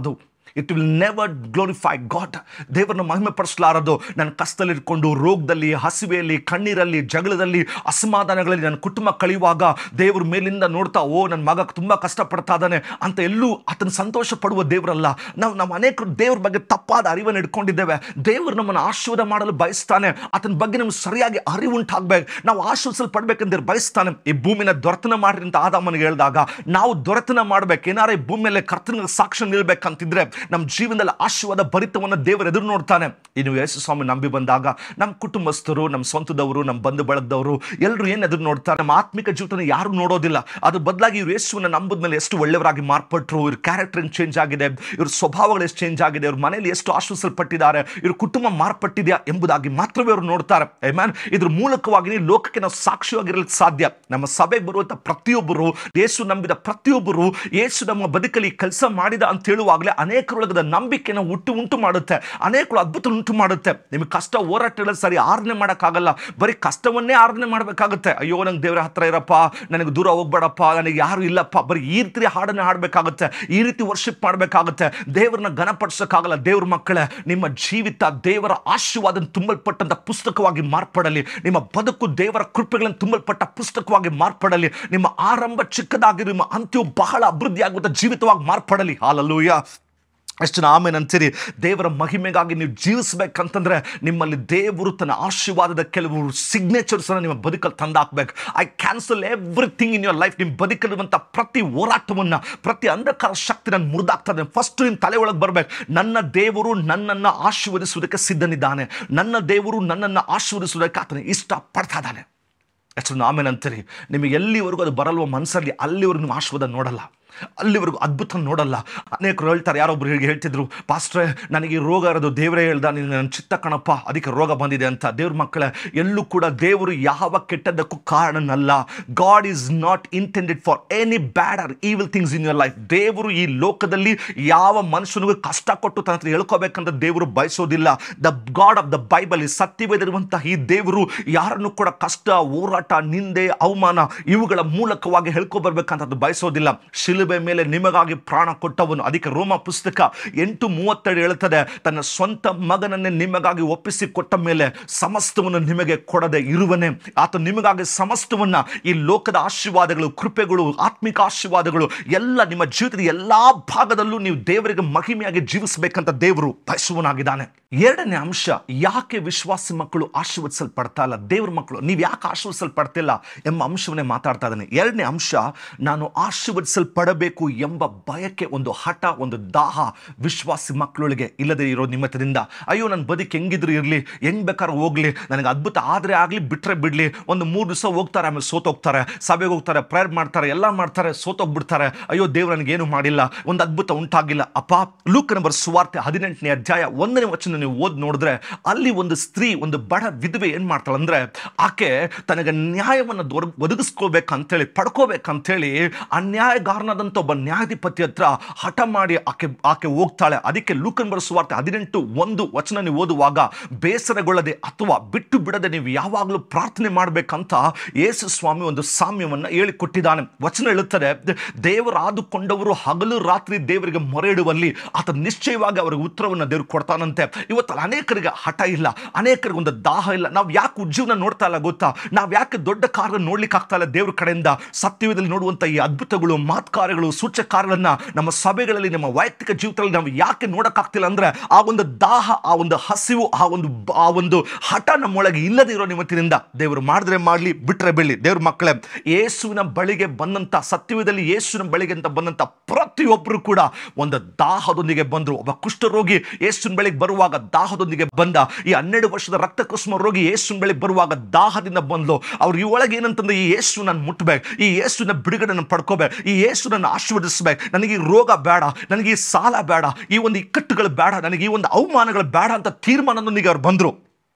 it will never glorify God ದೇವರನ್ನ ಮಹಿಮೆ ಪಡಿಸಲಾರದು ನನ್ನ ಕಷ್ಟದಲ್ಲಿಟ್ಕೊಂಡು ರೋಗದಲ್ಲಿ ಹಸಿವೆಯಲ್ಲಿ ಕಣ್ಣೀರಲ್ಲಿ ಜಗಳದಲ್ಲಿ ಅಸಮಾಧಾನಗಳಲ್ಲಿ ನನ್ನ ಕುಟುಂಬ ಕಳೆಯುವಾಗ ದೇವ್ರ ಮೇಲಿಂದ ನೋಡ್ತಾ ಓ ನನ್ನ ಮಗ ತುಂಬ ಕಷ್ಟಪಡ್ತಾ ಇದ್ದಾನೆ ಅಂತ ಎಲ್ಲೂ ಆತನ ಸಂತೋಷ ಪಡುವ ದೇವರಲ್ಲ ನಾವು ನಾವು ಅನೇಕರು ದೇವ್ರ ಬಗ್ಗೆ ತಪ್ಪಾದ ಅರಿವನ್ನು ಇಟ್ಕೊಂಡಿದ್ದೇವೆ ದೇವರು ನಮ್ಮನ್ನು ಆಶೀರ್ವಾದ ಮಾಡಲು ಬಯಸ್ತಾನೆ ಆತನ ಬಗ್ಗೆ ನಮ್ಗೆ ಸರಿಯಾಗಿ ಅರಿವು ಉಂಟಾಗಬೇಕು ನಾವು ಆಶೀರ್ವಿಸಲ್ಪಡ್ಬೇಕಂದ್ರೆ ಬಯಸ್ತಾನೆ ಈ ಭೂಮಿನ ದೊರೆತನ ಮಾಡ್ರಿ ಅಂತ ಆದಾಮನಿಗೆ ಹೇಳಿದಾಗ ನಾವು ದೊರೆತನ ಮಾಡ್ಬೇಕು ಏನಾರ ಈ ಭೂಮಿ ಮೇಲೆ ಕರ್ತನ ಸಾಕ್ಷಿ ನಿಲ್ಬೇಕಂತಿದ್ರೆ ನಮ್ಮ ಜೀವನದಲ್ಲಿ ಆಶೀರ್ವಾದ ಭರಿತವನ್ನು ದೇವರು ಎದುರು ನೋಡ್ತಾನೆ ಇನ್ನು ಯೇಸು ಸ್ವಾಮಿ ನಂಬಿ ಬಂದಾಗ ನಮ್ಮ ಕುಟುಂಬಸ್ಥರು ನಮ್ಮ ಸ್ವಂತದವರು ನಮ್ಮ ಬಂಧು ಬಳಗದವರು ಎಲ್ಲರೂ ಏನು ಎದುರು ನೋಡ್ತಾರೆ ನಮ್ಮ ಆತ್ಮಿಕ ಜೀವಿತನ ಯಾರು ನೋಡೋದಿಲ್ಲ ಅದ್ರ ಬದಲಾಗಿ ಇವ್ರು ಯೇಸುವನ್ನ ನಂಬುದ ಮೇಲೆ ಎಷ್ಟು ಒಳ್ಳೆಯವರಾಗಿ ಮಾರ್ಪಟ್ಟರು ಇವ್ರ ಕ್ಯಾರೆಕ್ಟರ್ ಚೇಂಜ್ ಆಗಿದೆ ಇವ್ರ ಸ್ವಭಾವಗಳು ಎಷ್ಟು ಚೇಂಜ್ ಆಗಿದೆ ಇವ್ರ ಮನೆಯಲ್ಲಿ ಎಷ್ಟು ಆಶ್ವಸಲ್ಪಟ್ಟಿದ್ದಾರೆ ಇವ್ರ ಕುಟುಂಬ ಮಾರ್ಪಟ್ಟಿದೆಯಾ ಎಂಬುದಾಗಿ ಮಾತ್ರವೇ ಅವರು ನೋಡ್ತಾರೆ ಮ್ಯಾನ್ ಇದ್ರ ಮೂಲಕವಾಗಿ ಲೋಕಕ್ಕೆ ನಾವು ಸಾಕ್ಷಿಯಾಗಿರಲಿಕ್ಕೆ ಸಾಧ್ಯ ನಮ್ಮ ಸಭೆಗೆ ಬರುವಂಥ ಪ್ರತಿಯೊಬ್ಬರು ಯೇಸು ನಂಬಿದ ಪ್ರತಿಯೊಬ್ಬರು ಯೇಸು ನಮ್ಮ ಬದುಕಲ್ಲಿ ಕೆಲಸ ಮಾಡಿದ ಅಂತ ಹೇಳುವಾಗಲೇ ಅನೇಕರೊಳಗದ ನಂಬಿಕೆನ ಹುಟ್ಟು ಉಂಟು ಮಾಡುತ್ತೆ ಅನೇಕರು ಅದ್ಭುತ ಉಂಟು ಮಾಡುತ್ತೆ ನಿಮಗೆ ಕಷ್ಟ ಹೋರಾಟಗಳು ಸರಿ ಆರಾಧನೆ ಮಾಡೋಕ್ಕಾಗಲ್ಲ ಬರೀ ಕಷ್ಟವನ್ನೇ ಆರಾಧನೆ ಮಾಡಬೇಕಾಗುತ್ತೆ ಅಯ್ಯೋ ನಂಗೆ ದೇವರ ಹತ್ರ ಇರಪ್ಪ ನನಗೆ ದೂರ ಹೋಗ್ಬೇಡಪ್ಪ ನನಗೆ ಯಾರು ಇಲ್ಲಪ್ಪ ಬರೀ ಈ ರೀತಿ ಹಾಡನ್ನು ಹಾಡಬೇಕಾಗುತ್ತೆ ಈ ರೀತಿ ವರ್ಷಿಪ್ ಮಾಡಬೇಕಾಗುತ್ತೆ ದೇವರನ್ನ ಘನಪಡಿಸೋಕ್ಕಾಗಲ್ಲ ದೇವ್ರ ಮಕ್ಕಳೇ ನಿಮ್ಮ ಜೀವಿತ ದೇವರ ಆಶೀರ್ವಾದ ತುಂಬಲ್ಪಟ್ಟಂಥ ಪುಸ್ತಕವಾಗಿ ಮಾರ್ಪಡಲಿ ನಿಮ್ಮ ಬದುಕು ದೇವರ ಕೃಪೆಗಳನ್ನು ತುಂಬಲ್ಪಟ್ಟ ಪುಸ್ತಕವಾಗಿ ಮಾರ್ಪಡಲಿ ನಿಮ್ಮ ಆರಂಭ ಚಿಕ್ಕದಾಗಿ ನಿಮ್ಮ ಅಂತ್ಯವು ಬಹಳ ಅಭಿವೃದ್ಧಿ ಆಗುವಂಥ ಜೀವಿತವಾಗಿ ಮಾರ್ಪಡಲಿ ಹಾಲಲ್ಲೂಯ ಎಷ್ಟು ಆಮೇಲೆ ಅಂತೀರಿ ದೇವರ ಮಹಿಮೆಗಾಗಿ ನೀವು ಜೀವಿಸ್ಬೇಕಂತಂದ್ರೆ ನಿಮ್ಮಲ್ಲಿ ದೇವರು ತನ್ನ ಆಶೀರ್ವಾದದ ಕೆಲವು ಸಿಗ್ನೇಚರ್ಸನ್ನು ನಿಮ್ಮ ಬದುಕಲ್ಲಿ ತಂದಾಕ್ಬೇಕು I cancel everything in your life ನಿಮ್ಮ ಬದುಕಲ್ಲಿರುವಂಥ ಪ್ರತಿ ಹೋರಾಟವನ್ನು ಪ್ರತಿ ಅಂಧಕಾರ ಶಕ್ತಿ ನಾನು ಮುರಿದಾಗ್ತದೆ ಫಸ್ಟ್ ನಿಮ್ಮ ತಲೆ ಒಳಗೆ ಬರ್ಬೇಕು ನನ್ನ ದೇವರು ನನ್ನನ್ನು ಆಶೀರ್ವದಿಸುವುದಕ್ಕೆ ಸಿದ್ಧನಿದ್ದಾನೆ ನನ್ನ ದೇವರು ನನ್ನನ್ನು ಆಶೀರ್ವದಿಸುವುದಕ್ಕೆ ಆತನ ಇಷ್ಟಪಡ್ತಾ ಇದ್ದಾನೆ ಎಷ್ಟು ಆಮೇಲೆ ಅಂತೀರಿ ನಿಮಗೆ ಎಲ್ಲಿವರೆಗೂ ಅದು ಬರಲ್ವ ಮನಸ್ಸಲ್ಲಿ ಅಲ್ಲಿವರೆಗೂ ನೀವು ಆಶೀರ್ವಾದ ನೋಡಲ್ಲ ಅಲ್ಲಿವರೆಗೂ ಅದ್ಭುತ ನೋಡಲ್ಲ ಅನೇಕರು ಹೇಳ್ತಾರೆ ಯಾರೊಬ್ರು ಹೇಗೆ ಹೇಳ್ತಿದ್ರು ಪಾಸ್ಟ್ರೆ ನನಗೆ ಈ ರೋಗ ಇರೋದು ದೇವರೇ ಹೇಳ್ದ ನೀನು ನನ್ನ ಚಿತ್ತ ಕಣಪ್ಪ ಅದಕ್ಕೆ ರೋಗ ಬಂದಿದೆ ಅಂತ ದೇವ್ರ ಮಕ್ಕಳೇ ಎಲ್ಲೂ ಕೂಡ ದೇವರು ಯಾವ ಕೆಟ್ಟದ್ದಕ್ಕೂ ಕಾರಣನಲ್ಲ God is not intended for any bad or evil things in your life ದೇವರು ಈ ಲೋಕದಲ್ಲಿ ಯಾವ ಮನುಷ್ಯನಿಗೂ ಕಷ್ಟ ಕೊಟ್ಟು ತನ್ನ ಹತ್ರ ಹೇಳ್ಕೋಬೇಕಂತ ದೇವರು ಬಯಸೋದಿಲ್ಲ the God of the Bible ಈ ಸತ್ಯವೇದಿರುವಂತಹ ಈ ದೇವರು ಯಾರನ್ನು ಕೂಡ ಕಷ್ಟ ಹೋರಾಟ ನಿಂದೆ ಅವಮಾನ ಇವುಗಳ ಮೂಲಕವಾಗಿ ಹೇಳ್ಕೊಬರ್ಬೇಕಂತ ಬಯಸೋದಿಲ್ಲ ಶಿಲುಬೆ ಮೇಲೆ ನಿಮಗಾಗಿ ಪ್ರಾಣ ಕೊಟ್ಟವನು ಅದಕ್ಕೆ ರೋಮ ಪುಸ್ತಕ ಎಂಟು ಮೂವತ್ತೆರಡು ಹೇಳ್ತದೆ ತನ್ನ ಸ್ವಂತ ಮಗನನ್ನೇ ನಿಮಗಾಗಿ ಒಪ್ಪಿಸಿ ಕೊಟ್ಟ ಮೇಲೆ ಸಮಸ್ತವನ್ನು ನಿಮಗೆ ಕೊಡದೆ ಇರುವನೆ ಆತ ನಿಮಗಾಗಿ ಸಮಸ್ತವನ್ನ ಈ ಲೋಕದ ಆಶೀರ್ವಾದಗಳು ಕೃಪೆಗಳು ಆತ್ಮಿಕ ಆಶೀರ್ವಾದಗಳು ಎಲ್ಲ ನಿಮ್ಮ ಜೀವಿತದ ಎಲ್ಲಾ ಭಾಗದಲ್ಲೂ ನೀವು ದೇವರಿಗೆ ಮಹಿಮೆಯಾಗಿ ಜೀವಿಸಬೇಕಂತ ದೇವರು ಬಯಸುವನಾಗಿದ್ದಾನೆ ಎರಡನೇ ಅಂಶ ಯಾಕೆ ವಿಶ್ವಾಸಿ ಮಕ್ಕಳು ಆಶೀರ್ವದಿಸಲ್ಪಡ್ತಾ ಇಲ್ಲ ದೇವ್ರ ಮಕ್ಕಳು ನೀವು ಯಾಕೆ ಆಶೀರ್ವದಿಸಲ್ಪಡ್ತಿಲ್ಲ ಎಂಬ ಅಂಶವನ್ನೇ ಮಾತಾಡ್ತಾ ಇದ್ದಾನೆ ಎರಡನೇ ಅಂಶ ನಾನು ಆಶೀರ್ವದಿಸಲ್ಪಡಬೇಕು ಎಂಬ ಬಯಕೆ ಒಂದು ಹಠ ಒಂದು ದಾಹ ವಿಶ್ವಾಸಿ ಮಕ್ಕಳೊಳಗೆ ಇಲ್ಲದೆ ಇರೋ ನಿಮ್ಮತದಿಂದ ಅಯ್ಯೋ ನನ್ನ ಬದುಕು ಹೆಂಗಿದ್ರು ಇರಲಿ ಹೆಂಗ್ ಬೇಕಾದ್ರೆ ಹೋಗ್ಲಿ ನನಗೆ ಅದ್ಭುತ ಆದರೆ ಆಗಲಿ ಬಿಟ್ರೆ ಬಿಡ್ಲಿ ಒಂದು ಮೂರು ದಿವಸ ಹೋಗ್ತಾರೆ ಆಮೇಲೆ ಸೋತೋಗ್ತಾರೆ ಸಭೆಗೆ ಹೋಗ್ತಾರೆ ಪ್ರೇಯರ್ ಮಾಡ್ತಾರೆ ಎಲ್ಲ ಮಾಡ್ತಾರೆ ಸೋತೋಗ್ಬಿಡ್ತಾರೆ ಅಯ್ಯೋ ದೇವ್ರು ನನಗೇನು ಮಾಡಿಲ್ಲ ಒಂದು ಅದ್ಭುತ ಉಂಟಾಗಿಲ್ಲ ಅಪ್ಪ ಲೂಕ್ ನಂಬರ್ ಸುವಾರ್ತೆ ಹದಿನೆಂಟನೇ ಅಧ್ಯಾಯ ಒಂದನೇ ವಚನ ನೀವು ಓದ್ ನೋಡಿದ್ರೆ ಅಲ್ಲಿ ಒಂದು ಸ್ತ್ರೀ ಒಂದು ಬಡ ವಿಧವೆ ಏನ್ ಮಾಡ್ತಾಳೆ ಅಂದ್ರೆ ಆಕೆ ತನಗೆ ನ್ಯಾಯವನ್ನು ದೊರ ಒದಗಿಸ್ಕೋಬೇಕಂತೇಳಿ ಪಡ್ಕೋಬೇಕಂತೇಳಿ ಅನ್ಯಾಯಗಾರನಾದಂಥ ಒಬ್ಬ ನ್ಯಾಯಾಧಿಪತಿ ಹತ್ರ ಹಠ ಮಾಡಿ ಆಕೆ ಆಕೆ ಹೋಗ್ತಾಳೆ ಅದಕ್ಕೆ ಲೂಕನ್ ಬರೆಸುವಾರ್ತೆ ಹದಿನೆಂಟು ಒಂದು ವಚನ ನೀವು ಓದುವಾಗ ಬೇಸರಗೊಳ್ಳದೆ ಅಥವಾ ಬಿಟ್ಟು ಬಿಡದೆ ನೀವು ಯಾವಾಗಲೂ ಪ್ರಾರ್ಥನೆ ಮಾಡಬೇಕಂತ ಯೇಸು ಸ್ವಾಮಿ ಒಂದು ಸಾಮ್ಯವನ್ನು ಹೇಳಿಕೊಟ್ಟಿದ್ದಾನೆ ವಚನ ಹೇಳುತ್ತದೆ ದೇವರಾದುಕೊಂಡವರು ಹಗಲು ರಾತ್ರಿ ದೇವರಿಗೆ ಮೊರೆ ಇಡುವಲ್ಲಿ ಆತ ನಿಶ್ಚಯವಾಗಿ ಅವರಿಗೆ ಉತ್ತರವನ್ನು ದೇವ್ರು ಕೊಡ್ತಾನಂತೆ ಇವತ್ತಲ್ಲಿ ಅನೇಕರಿಗೆ ಹಠ ಇಲ್ಲ ಅನೇಕರಿಗೆ ಒಂದು ದಾಹ ಇಲ್ಲ ನಾವು ಯಾಕೆ ಉಜ್ಜೀವನ ನೋಡ್ತಾ ಇಲ್ಲ ಗೊತ್ತಾ ನಾವು ಯಾಕೆ ದೊಡ್ಡ ಕಾರ್ಯ ನೋಡ್ಲಿಕ್ಕೆ ಆಗ್ತಾ ಇಲ್ಲ ದೇವ್ರ ಕಡೆಯಿಂದ ಸತ್ಯವೇದಲ್ಲಿ ನೋಡುವಂಥ ಈ ಅದ್ಭುತಗಳು ಮಾತ್ಕಾರ್ಯಗಳು ಸೂಚಕಾರ್ಯಗಳನ್ನ ನಮ್ಮ ಸಭೆಗಳಲ್ಲಿ ನಮ್ಮ ವೈಯಕ್ತಿಕ ಜೀವಿತದಲ್ಲಿ ನಾವು ಯಾಕೆ ನೋಡಕ್ಕಾಗ್ತಿಲ್ಲ ಅಂದ್ರೆ ಆ ಒಂದು ದಾಹ ಆ ಒಂದು ಹಸಿವು ಆ ಒಂದು ಬ- ಆ ಒಂದು ಹಠ ನಮ್ಮೊಳಗೆ ಇಲ್ಲದೆ ಇರೋ ನಿಮಿತ್ತದಿಂದ ದೇವರು ಮಾಡಿದ್ರೆ ಮಾಡಲಿ ಬಿಟ್ರೆ ಬೆಳ್ಳಿ ದೇವ್ರ ಮಕ್ಕಳೇ ಯೇಸುವಿನ ಬಳಿಗೆ ಬಂದಂತ ಸತ್ಯವೇದಲ್ಲಿ ಯೇಸುವಿನ ಬಳಿಗೆ ಅಂತ ಬಂದಂತ ಪ್ರತಿಯೊಬ್ಬರು ಕೂಡ ಒಂದು ದಾಹದೊಂದಿಗೆ ಬಂದರು ಒಬ್ಬ ಕುಷ್ಠರೋಗಿ ಯೇಸುವಿನ ಬಳಿಗೆ ಬರುವಾಗ ದಾಹದೊಂದಿಗೆ ಬಂದ ಈ ಹನ್ನೆರಡು ವರ್ಷದ ರಕ್ತ ಕುಸುಮ ರೋಗಿ ಯೇಸುವಿನ ಬಳಿಗೆ ಬರುವಾಗ ದಾಹದಿಂದ ಬಂದ್ಲು ಅವ್ರು ಈ ಒಳಗೆ ಏನಂತಂದ್ರೆ ಈ ಯೇಸು ನಾನು ಮುಟ್ಬೇಕು ಈ ಯೇಸುವಿನ ಬಿಡುಗಡೆ ನಾನು ಪಡ್ಕೋಬೇಕು ಈ ಯೇಸು ನನ್ನ ಆಶೀರ್ವದಿಸ್ಬೇಕು ನನಗೆ ಈ ರೋಗ ಬೇಡ ನನಗೆ ಈ ಸಾಲ ಬೇಡ ಈ ಒಂದು ಇಕ್ಕಟ್ಟುಗಳು ಬೇಡ ನನಗೆ ಈ ಒಂದು ಅವಮಾನಗಳು ಬೇಡ ಅಂತ ತೀರ್ಮಾನದೊಂದಿಗೆ ಅವ್ರು ಬಂದರು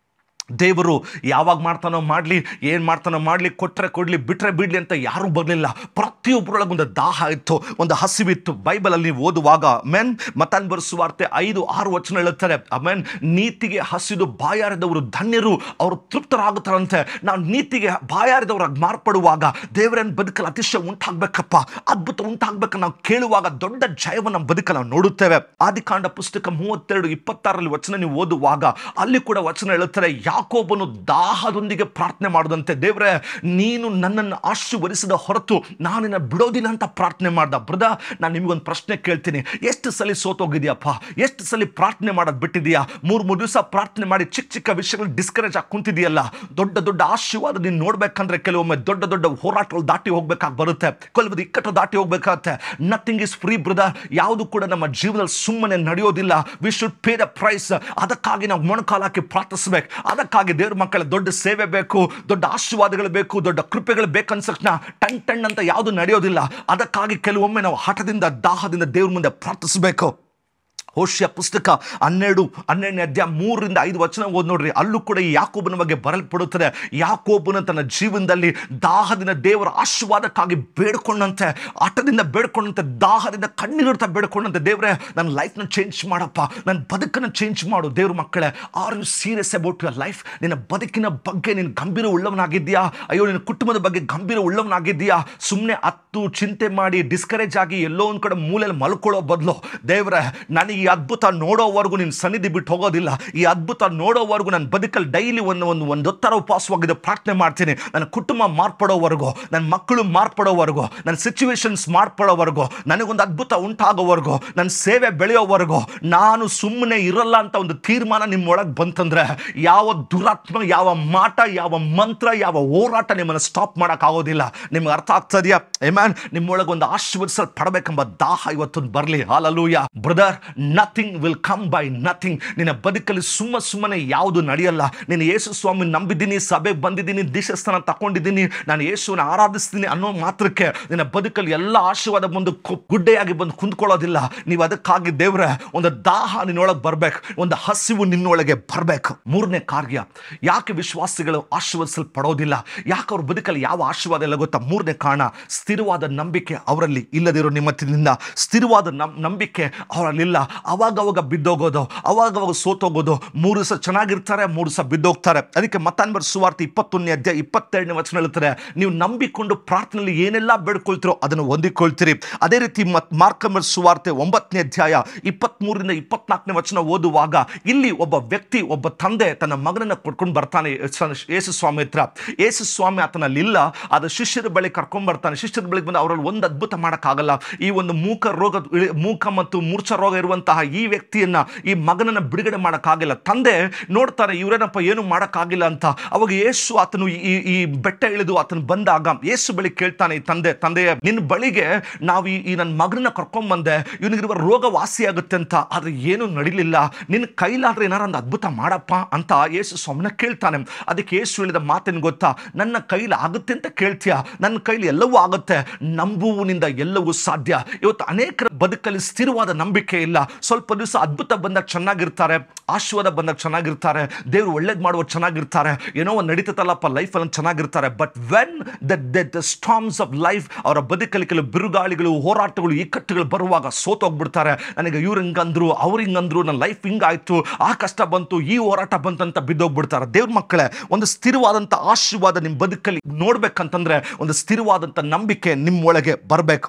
ದೇವರು ಯಾವಾಗ ಮಾಡ್ತಾನೋ ಮಾಡಲಿ ಏನು ಮಾಡ್ತಾನೋ ಮಾಡಲಿ ಕೊಟ್ಟರೆ ಕೊಡಲಿ ಬಿಟ್ಟರೆ ಬಿಡಲಿ ಅಂತ ಯಾರೂ ಬರಲಿಲ್ಲ ಪ್ರತಿಯೊಬ್ಬರೊಳಗೆ ಒಂದು ದಾಹ ಇತ್ತು ಒಂದು ಹಸಿವಿತ್ತು ಬೈಬಲಲ್ಲಿ ನೀವು ಓದುವಾಗ ಮೆನ್ ಮತಾನ್ ಬರೆಸುವಾರ್ತೆ ಐದು ಆರು ವಚನ ಹೇಳುತ್ತಾರೆ ಅಮೆನ್ ನೀತಿಗೆ ಹಸಿದು ಬಾಯಾರಿದವರು ಧನ್ಯರು ಅವರು ತೃಪ್ತರಾಗುತ್ತಾರಂತೆ ನಾವು ನೀತಿಗೆ ಬಾಯಾರಿದವರಾಗಿ ಮಾರ್ಪಡುವಾಗ ದೇವರನ್ನ ಬದುಕಲು ಅತಿಶಯ ಉಂಟಾಗಬೇಕಪ್ಪ ಅದ್ಭುತ ಉಂಟಾಗಬೇಕು ನಾವು ಕೇಳುವಾಗ ದೊಡ್ಡ ಜಯವನ್ನು ನಮ್ಮ ಬದುಕಲ್ಲಿ ನಾವು ನೋಡುತ್ತೇವೆ ಆದಿಕಾಂಡ ಪುಸ್ತಕ ಮೂವತ್ತೆರಡು ಇಪ್ಪತ್ತಾರರಲ್ಲಿ ವಚನ ನೀವು ಓದುವಾಗ ಅಲ್ಲಿ ಕೂಡ ವಚನ ಹೇಳುತ್ತಾರೆ ಯಾಕೋಬನು ದಾಹದೊಂದಿಗೆ ಪ್ರಾರ್ಥನೆ ಮಾಡದಂತೆ ದೇವರೇ ನೀನು ನನ್ನನ್ನು ಆಶೀರ್ವದಿಸಿದ ಹೊರತು ನಾನು ನಿನ್ನ ಬಿಡೋದಿಲ್ಲ ಅಂತ ಪ್ರಾರ್ಥನೆ ಮಾಡ್ದ ಬ್ರದ ನಾನು ನಿಮಗೊಂದು ಪ್ರಶ್ನೆ ಕೇಳ್ತೀನಿ ಎಷ್ಟು ಸಲ ಸೋತೋಗಿದ್ಯಪ್ಪ ಎಷ್ಟು ಸಲ ಪ್ರಾರ್ಥನೆ ಮಾಡೋದು ಬಿಟ್ಟಿದೆಯಾ ಮೂರು ಮೂರು ದಿವಸ ಪ್ರಾರ್ಥನೆ ಮಾಡಿ ಚಿಕ್ಕ ಚಿಕ್ಕ ವಿಷಯಗಳು ಡಿಸ್ಕರೇಜ್ ಆಗಿ ಕುಂತಿದೆಯಲ್ಲ ದೊಡ್ಡ ದೊಡ್ಡ ಆಶೀರ್ವಾದ ನೀನು ನೋಡ್ಬೇಕಂದ್ರೆ ಕೆಲವೊಮ್ಮೆ ದೊಡ್ಡ ದೊಡ್ಡ ಹೋರಾಟಗಳು ದಾಟಿ ಹೋಗ್ಬೇಕಾಗಿ ಬರುತ್ತೆ ಕೆಲವೊಂದು ಇಕ್ಕಟ್ಟು ದಾಟಿ ಹೋಗ್ಬೇಕಾಗತ್ತೆ ನಥಿಂಗ್ ಇಸ್ ಫ್ರೀ ಬ್ರದರ್ ಯಾವುದು ಕೂಡ ನಮ್ಮ ಜೀವನದಲ್ಲಿ ಸುಮ್ಮನೆ ನಡೆಯೋದಿಲ್ಲ we should pay the price ಅದಕ್ಕಾಗಿ ನಾವು ಮೊಣಕಾಲಾಕಿ ಪ್ರಾರ್ಥಿಸ್ಬೇಕು ಅದಕ್ಕಾಗಿ ದೇವ್ರ ಮಕ್ಕಳ ದೊಡ್ಡ ಸೇವೆ ಬೇಕು ದೊಡ್ಡ ಆಶೀರ್ವಾದಗಳು ಬೇಕು ದೊಡ್ಡ ಕೃಪೆಗಳು ಬೇಕು ಅಂದ ತಕ್ಷಣ ಟಣ್ ಟಣ್ ಅಂತ ಯಾವುದು ನಡೆಯೋದಿಲ್ಲ ಅದಕ್ಕಾಗಿ ಕೆಲವೊಮ್ಮೆ ನಾವು ಹಠದಿಂದ ದಾಹದಿಂದ ದೇವ್ರ ಮುಂದೆ ಪ್ರಾರ್ಥಿಸಬೇಕು ಹೋಶ್ಯ ಪುಸ್ತಕ ಹನ್ನೆರಡು ಹನ್ನೆರಡನೇ ಅಧ್ಯಾಯ ಮೂರರಿಂದ ಐದು ವಚನ ಓದ್ ನೋಡ್ರಿ ಅಲ್ಲೂ ಕೂಡ ಈ ಯಾಕೋಬನ ಬಗ್ಗೆ ಬರಲ್ಪಡುತ್ತದೆ ಯಾಕೋಬನ ತನ್ನ ಜೀವನದಲ್ಲಿ ದಾಹದಿಂದ ದೇವರ ಆಶೀರ್ವಾದಕ್ಕಾಗಿ ಬೇಡ್ಕೊಂಡಂತೆ ಆಟದಿಂದ ಬೇಡ್ಕೊಂಡಂತೆ ದಾಹದಿಂದ ಕಣ್ಣೀರಿಡ್ತಾ ಬೇಡ್ಕೊಂಡಂತೆ ದೇವರೇ ನನ್ನ ಲೈಫ್ನ ಚೇಂಜ್ ಮಾಡಪ್ಪ ನನ್ನ ಬದುಕನ್ನು ಚೇಂಜ್ ಮಾಡು ದೇವ್ರ ಮಕ್ಕಳೇ are you serious about your life ನಿನ್ನ ಬದುಕಿನ ಬಗ್ಗೆ ನೀನು ಗಂಭೀರ ಉಳ್ಳವನಾಗಿದ್ಯಾ ಅಯ್ಯೋ ನಿನ್ನ ಕುಟುಂಬದ ಬಗ್ಗೆ ಗಂಭೀರ ಉಳ್ಳವನಾಗಿದ್ಯಾ ಸುಮ್ಮನೆ ಹತ್ತು ಚಿಂತೆ ಮಾಡಿ ಡಿಸ್ಕರೇಜ್ ಆಗಿ ಎಲ್ಲೋ ಒಂದು ಕಡೆ ಮೂಲೆಯಲ್ಲಿ ಮಲ್ಕೊಳ್ಳೋ ಬದಲು ದೇವ್ರೆ ನನಗೆ ಈ ಅದ್ಭುತ ನೋಡೋವರೆಗೂ ನಿನ್ನ ಸನ್ನಿಧಿ ಬಿಟ್ಟು ಹೋಗೋದಿಲ್ಲ ಈ ಅದ್ಭುತ ನೋಡೋವರೆಗೂ ನನ್ನ ಬದುಕಲ್ಲಿ ಡೈಲಿ ಒಂದು ಒಂದು ಒಂದು ಹೊತ್ತರ ಉಪವಾಸವಾಗಿದೆ ಪ್ರಾರ್ಥನೆ ಮಾಡ್ತೀನಿ ನನ್ನ ಕುಟುಂಬ ಮಾರ್ಪಡೋವರೆಗೂ ನನ್ನ ಮಕ್ಕಳು ಮಾರ್ಪಡೋವರೆಗೂ ನನ್ನ ಸಿಚುವೇಶನ್ಸ್ ಮಾರ್ಪಡೋವರೆಗೂ ನನಗೊಂದು ಅದ್ಭುತ ಉಂಟಾಗೋವರೆಗೂ ನನ್ನ ಸೇವೆ ಬೆಳೆಯೋವರೆಗೂ ನಾನು ಸುಮ್ಮನೆ ಇರಲ್ಲ ಅಂತ ಒಂದು ತೀರ್ಮಾನ ನಿಮ್ಮ ಒಳಗೆ ಬಂತಂದ್ರೆ ಯಾವ ದುರಾತ್ಮ ಯಾವ ಮಾಟ ಯಾವ ಮಂತ್ರ ಯಾವ ಹೋರಾಟ ನಿಮ್ಮನ್ನು ಸ್ಟಾಪ್ ಮಾಡೋಕ್ಕಾಗೋದಿಲ್ಲ ನಿಮ್ಗೆ ಅರ್ಥ ಆಗ್ತದೆಯಾ ಎಮ್ಯಾನ್ ನಿಮ್ಮೊಳಗೆ ಒಂದು ಆಶೀರ್ವದಿಸಲ್ ಪಡಬೇಕೆಂಬ ದಾಹ ಇವತ್ತೊಂದು ಬರಲಿ hallelujah brother nothing will come by nothing ನಿನ್ನ ಬದುಕಲ್ಲಿ ಸುಮ್ಮ ಸುಮ್ಮನೆ ಯಾವುದು ನಡೆಯಲ್ಲ ನೀನು ಯೇಸು ಸ್ವಾಮಿ ನಂಬಿದ್ದೀನಿ ಸಭೆಗೆ ಬಂದಿದ್ದೀನಿ ದೀಕ್ಷಾಸ್ಥಾನ ತಗೊಂಡಿದ್ದೀನಿ ನಾನು ಯೇಸುವನ್ನ ಆರಾಧಿಸ್ತೀನಿ ಅನ್ನೋ ಮಾತ್ರಕ್ಕೆ ನಿನ್ನ ಬದುಕಲ್ಲಿ ಎಲ್ಲ ಆಶೀರ್ವಾದ ಬಂದು ಕು- ಗುಡ್ಡೆಯಾಗಿ ಬಂದು ಕುಂದ್ಕೊಳ್ಳೋದಿಲ್ಲ ನೀವು ಅದಕ್ಕಾಗಿ ದೇವ್ರೆ ಒಂದು ದಾಹ ನಿನ್ನೊಳಗೆ ಬರ್ಬೇಕು ಒಂದು ಹಸಿವು ನಿನ್ನೊಳಗೆ ಬರಬೇಕು ಮೂರನೇ ಕಾರ್ಯ ಯಾಕೆ ವಿಶ್ವಾಸಿಗಳು ಆಶೀರ್ವದಿಸಲ್ಪಡೋದಿಲ್ಲ ಯಾಕೆ ಅವ್ರ ಬದುಕಲ್ಲಿ ಯಾವ ಆಶೀರ್ವಾದ ಇಲ್ಲ ಗೊತ್ತಾ ಮೂರನೇ ಕಾರಣ ಸ್ಥಿರವಾದ ನಂಬಿಕೆ ಅವರಲ್ಲಿ ಇಲ್ಲದಿರೋ ನಿಮ್ಮತ್ತಿನಿಂದ ಸ್ಥಿರವಾದ ನಂ ನಂಬಿಕೆ ಅವರಲ್ಲಿಲ್ಲ ಅವಾಗ ಅವಾಗ ಬಿದ್ದೋಗೋದು ಅವಾಗ ಅವಾಗ ಸೋತೋಗೋದು ಮೂರು ದಿವಸ ಚೆನ್ನಾಗಿರ್ತಾರೆ ಮೂರು ದಿವಸ ಬಿದ್ದೋಗ್ತಾರೆ ಅದಕ್ಕೆ ಮತ್ತಾನ್ಬರ್ ಸುವಾರ್ತೆ ಇಪ್ಪತ್ತೊಂದನೇ ಅಧ್ಯಾಯ ಇಪ್ಪತ್ತೆರಡನೇ ವಚನ ಹೇಳ್ತಾರೆ ನೀವು ನಂಬಿಕೊಂಡು ಪ್ರಾರ್ಥನೆಯಲ್ಲಿ ಏನೆಲ್ಲ ಬೇಡ್ಕೊಳ್ತಿರೋ ಅದನ್ನು ಹೊಂದಿಕೊಳ್ತೀರಿ ಅದೇ ರೀತಿ ಮತ್ ಮಾರ್ಕಂಬರ್ ಸುವಾರ್ತೆ ಒಂಬತ್ತನೇ ಅಧ್ಯಾಯ ಇಪ್ಪತ್ತ್ಮೂರರಿಂದ ಇಪ್ಪತ್ನಾಲ್ಕನೇ ವಚನ ಓದುವಾಗ ಇಲ್ಲಿ ಒಬ್ಬ ವ್ಯಕ್ತಿ ಒಬ್ಬ ತಂದೆ ತನ್ನ ಮಗನನ್ನು ಕೊಡ್ಕೊಂಡು ಬರ್ತಾನೆ ಯೇಸು- ಯೇಸು ಸ್ವಾಮಿ ಹತ್ರ ಯೇಸು ಸ್ವಾಮಿ ಆತನಲ್ಲಿ ಇಲ್ಲ ಅದು ಶಿಷ್ಯರ ಬಳಿ ಕರ್ಕೊಂಡ್ ಬರ್ತಾನೆ ಶಿಷ್ಯರ ಬಳಿಗೆ ಬಂದು ಅವರಲ್ಲಿ ಒಂದು ಅದ್ಭುತ ಮಾಡೋಕ್ಕಾಗಲ್ಲ ಈ ಒಂದು ಮೂಕ ರೋಗ ಇಳಿ- ಮೂಕ ಮತ್ತು ಮೂರ್ಛ ರೋಗ ಇರುವಂತಹ ಈ ವ್ಯಕ್ತಿಯನ್ನ ಈ ಮಗನನ್ನ ಬಿಡುಗಡೆ ಮಾಡೋಕ್ಕಾಗಿಲ್ಲ ತಂದೆ ನೋಡ್ತಾರೆ ಇವರೇನಪ್ಪ ಏನು ಮಾಡೋಕ್ಕಾಗಿಲ್ಲ ಅಂತ ಅವಾಗ ಯೇಸು ಆತನು ಈ ಈ ಬೆಟ್ಟ ಇಳಿದು ಆತನು ಬಂದಾಗ ಯೇಸು ಬಳಿ ಕೇಳ್ತಾನೆ ಈ ತಂದೆ ತಂದೆಯ ನಿನ್ನ ಬಳಿಗೆ ನಾವು ಈ ಈ ನನ್ನ ಮಗನನ್ನ ಕರ್ಕೊಂಡ್ ಬಂದೆ ಇವನಿಗಿರುವ ರೋಗ ವಾಸಿ ಆಗುತ್ತೆ ಅಂತ ಆದ್ರೆ ಏನು ನಡಿಲಿಲ್ಲ ನಿನ್ನ ಕೈಲಾದ್ರೆ ಏನಾರ ಒಂದು ಅದ್ಭುತ ಮಾಡಪ್ಪ ಅಂತ ಯೇಸು ಸ್ವಾಮಿನ ಕೇಳ್ತಾನೆ ಅದಕ್ಕೆ ಯೇಸು ಹೇಳಿದ ಮಾತೇನು ಗೊತ್ತಾ ನನ್ನ ಕೈಲಿ ಆಗುತ್ತೆ ಅಂತ ಕೇಳ್ತೀಯ ನನ್ನ ಕೈಲಿ ಎಲ್ಲವೂ ಆಗುತ್ತೆ ನಂಬುವಿನಿಂದ ಎಲ್ಲವೂ ಸಾಧ್ಯ ಇವತ್ತು ಅನೇಕರ ಬದುಕಲ್ಲಿ ಸ್ಥಿರವಾದ ನಂಬಿಕೆ ಇಲ್ಲ ಸ್ವಲ್ಪ ದಿವಸ ಅದ್ಭುತ ಬಂದಾಗ ಚೆನ್ನಾಗಿರ್ತಾರೆ ಆಶೀರ್ವಾದ ಬಂದಾಗ ಚೆನ್ನಾಗಿರ್ತಾರೆ ದೇವರು ಒಳ್ಳೇದು ಮಾಡುವ ಚೆನ್ನಾಗಿರ್ತಾರೆ ಏನೋ ಒಂದು ನಡೀತದಲ್ಲಪ್ಪ ಲೈಫಲ್ಲಿ ಚೆನ್ನಾಗಿರ್ತಾರೆ but when the the storms of life ಅವರ ಬದುಕಲ್ಲಿ ಕೆಲವು ಬಿರುಗಾಳಿಗಳು ಹೋರಾಟಗಳು ಇಕ್ಕಟ್ಟುಗಳು ಬರುವಾಗ ಸೋತೋಗ್ಬಿಡ್ತಾರೆ ನನಗೆ ಇವ್ರು ಹಿಂಗಂದ್ರು ಅವ್ರು ಹಿಂಗಂದ್ರು ನನ್ನ ಲೈಫ್ ಹಿಂಗಾಯ್ತು ಆ ಕಷ್ಟ ಬಂತು ಈ ಹೋರಾಟ ಬಂತು ಅಂತ ಬಿದ್ದೋಗ್ಬಿಡ್ತಾರೆ ದೇವ್ರ ಮಕ್ಕಳೇ ಒಂದು ಸ್ಥಿರವಾದಂಥ ಆಶೀರ್ವಾದ ನಿಮ್ಮ ಬದುಕಲ್ಲಿ ನೋಡ್ಬೇಕಂತಂದ್ರೆ ಒಂದು ಸ್ಥಿರವಾದಂಥ ನಂಬಿಕೆ ನಿಮ್ಮೊಳಗೆ ಬರಬೇಕು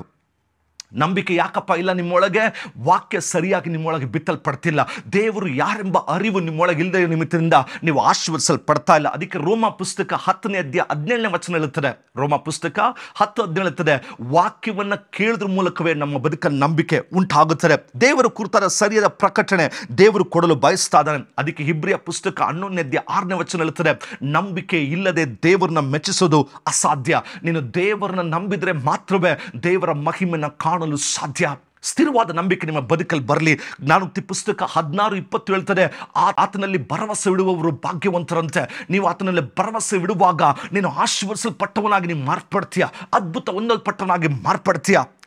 ನಂಬಿಕೆ ಯಾಕಪ್ಪ ಇಲ್ಲ ನಿಮ್ಮೊಳಗೆ ವಾಕ್ಯ ಸರಿಯಾಗಿ ನಿಮ್ಮೊಳಗೆ ಬಿತ್ತಲ್ಪಡ್ತಿಲ್ಲ ದೇವರು ಯಾರೆಂಬ ಅರಿವು ನಿಮ್ಮೊಳಗೆ ಇಲ್ಲದೆ ನಿಮಿತ್ತದಿಂದ ನೀವು ಆಶೀರ್ವದಿಸಲ್ಪಡ್ತಾ ಇಲ್ಲ ಅದಕ್ಕೆ ರೋಮ ಪುಸ್ತಕ ಹತ್ತನೇ ಅಧ್ಯಾಯ ಹದಿನೇಳನೇ ವಚನ ಹೇಳುತ್ತದೆ ರೋಮ ಪುಸ್ತಕ ಹತ್ತು ಹದಿನೇಳು ಹೇಳುತ್ತದೆ ವಾಕ್ಯವನ್ನು ಕೇಳಿದ್ರ ಮೂಲಕವೇ ನಮ್ಮ ಬದುಕಲ್ಲಿ ನಂಬಿಕೆ ಉಂಟಾಗುತ್ತದೆ ದೇವರು ಕುರಿತಾದ ಸರಿಯಾದ ಪ್ರಕಟಣೆ ದೇವರು ಕೊಡಲು ಬಯಸ್ತಾ ಇದ್ದಾನೆ ಅದಕ್ಕೆ ಹಿಬ್ರಿಯ ಪುಸ್ತಕ ಹನ್ನೊಂದನೇ ಅಧ್ಯಾಯ ಆರನೇ ವಚನ ಹೇಳುತ್ತದೆ ನಂಬಿಕೆ ಇಲ್ಲದೆ ದೇವರನ್ನ ಮೆಚ್ಚಿಸೋದು ಅಸಾಧ್ಯ ನೀನು ದೇವರನ್ನ ನಂಬಿದ್ರೆ ಮಾತ್ರವೇ ದೇವರ ಮಹಿಮೆನ ಕಾಣಲು ಸಾಧ್ಯ ಸ್ಥಿರವಾದ ನಂಬಿಕೆ ನಿಮ್ಮ ಬದುಕಲ್ಲಿ ಬರಲಿ ಜ್ಞಾನೋಕ್ತಿ ಪುಸ್ತಕ ಹದಿನಾರು ಇಪ್ಪತ್ತು ಹೇಳ್ತದೆ ಆ ಆತನಲ್ಲಿ ಭರವಸೆ ಇಡುವವರು ಭಾಗ್ಯವಂತರಂತೆ ನೀವು ಆತನಲ್ಲಿ ಭರವಸೆ ಇಡುವಾಗ ನೀನು ಆಶೀರ್ವದಿಸಲ್ಪಟ್ಟವನಾಗಿ ನೀವು ಮಾರ್ಪಡ್ತೀಯ ಅದ್ಭುತ ಹೊಂದಲ್ಪಟ್ಟವನಾಗಿ ಮಾರ್ಪಡ್ತೀಯ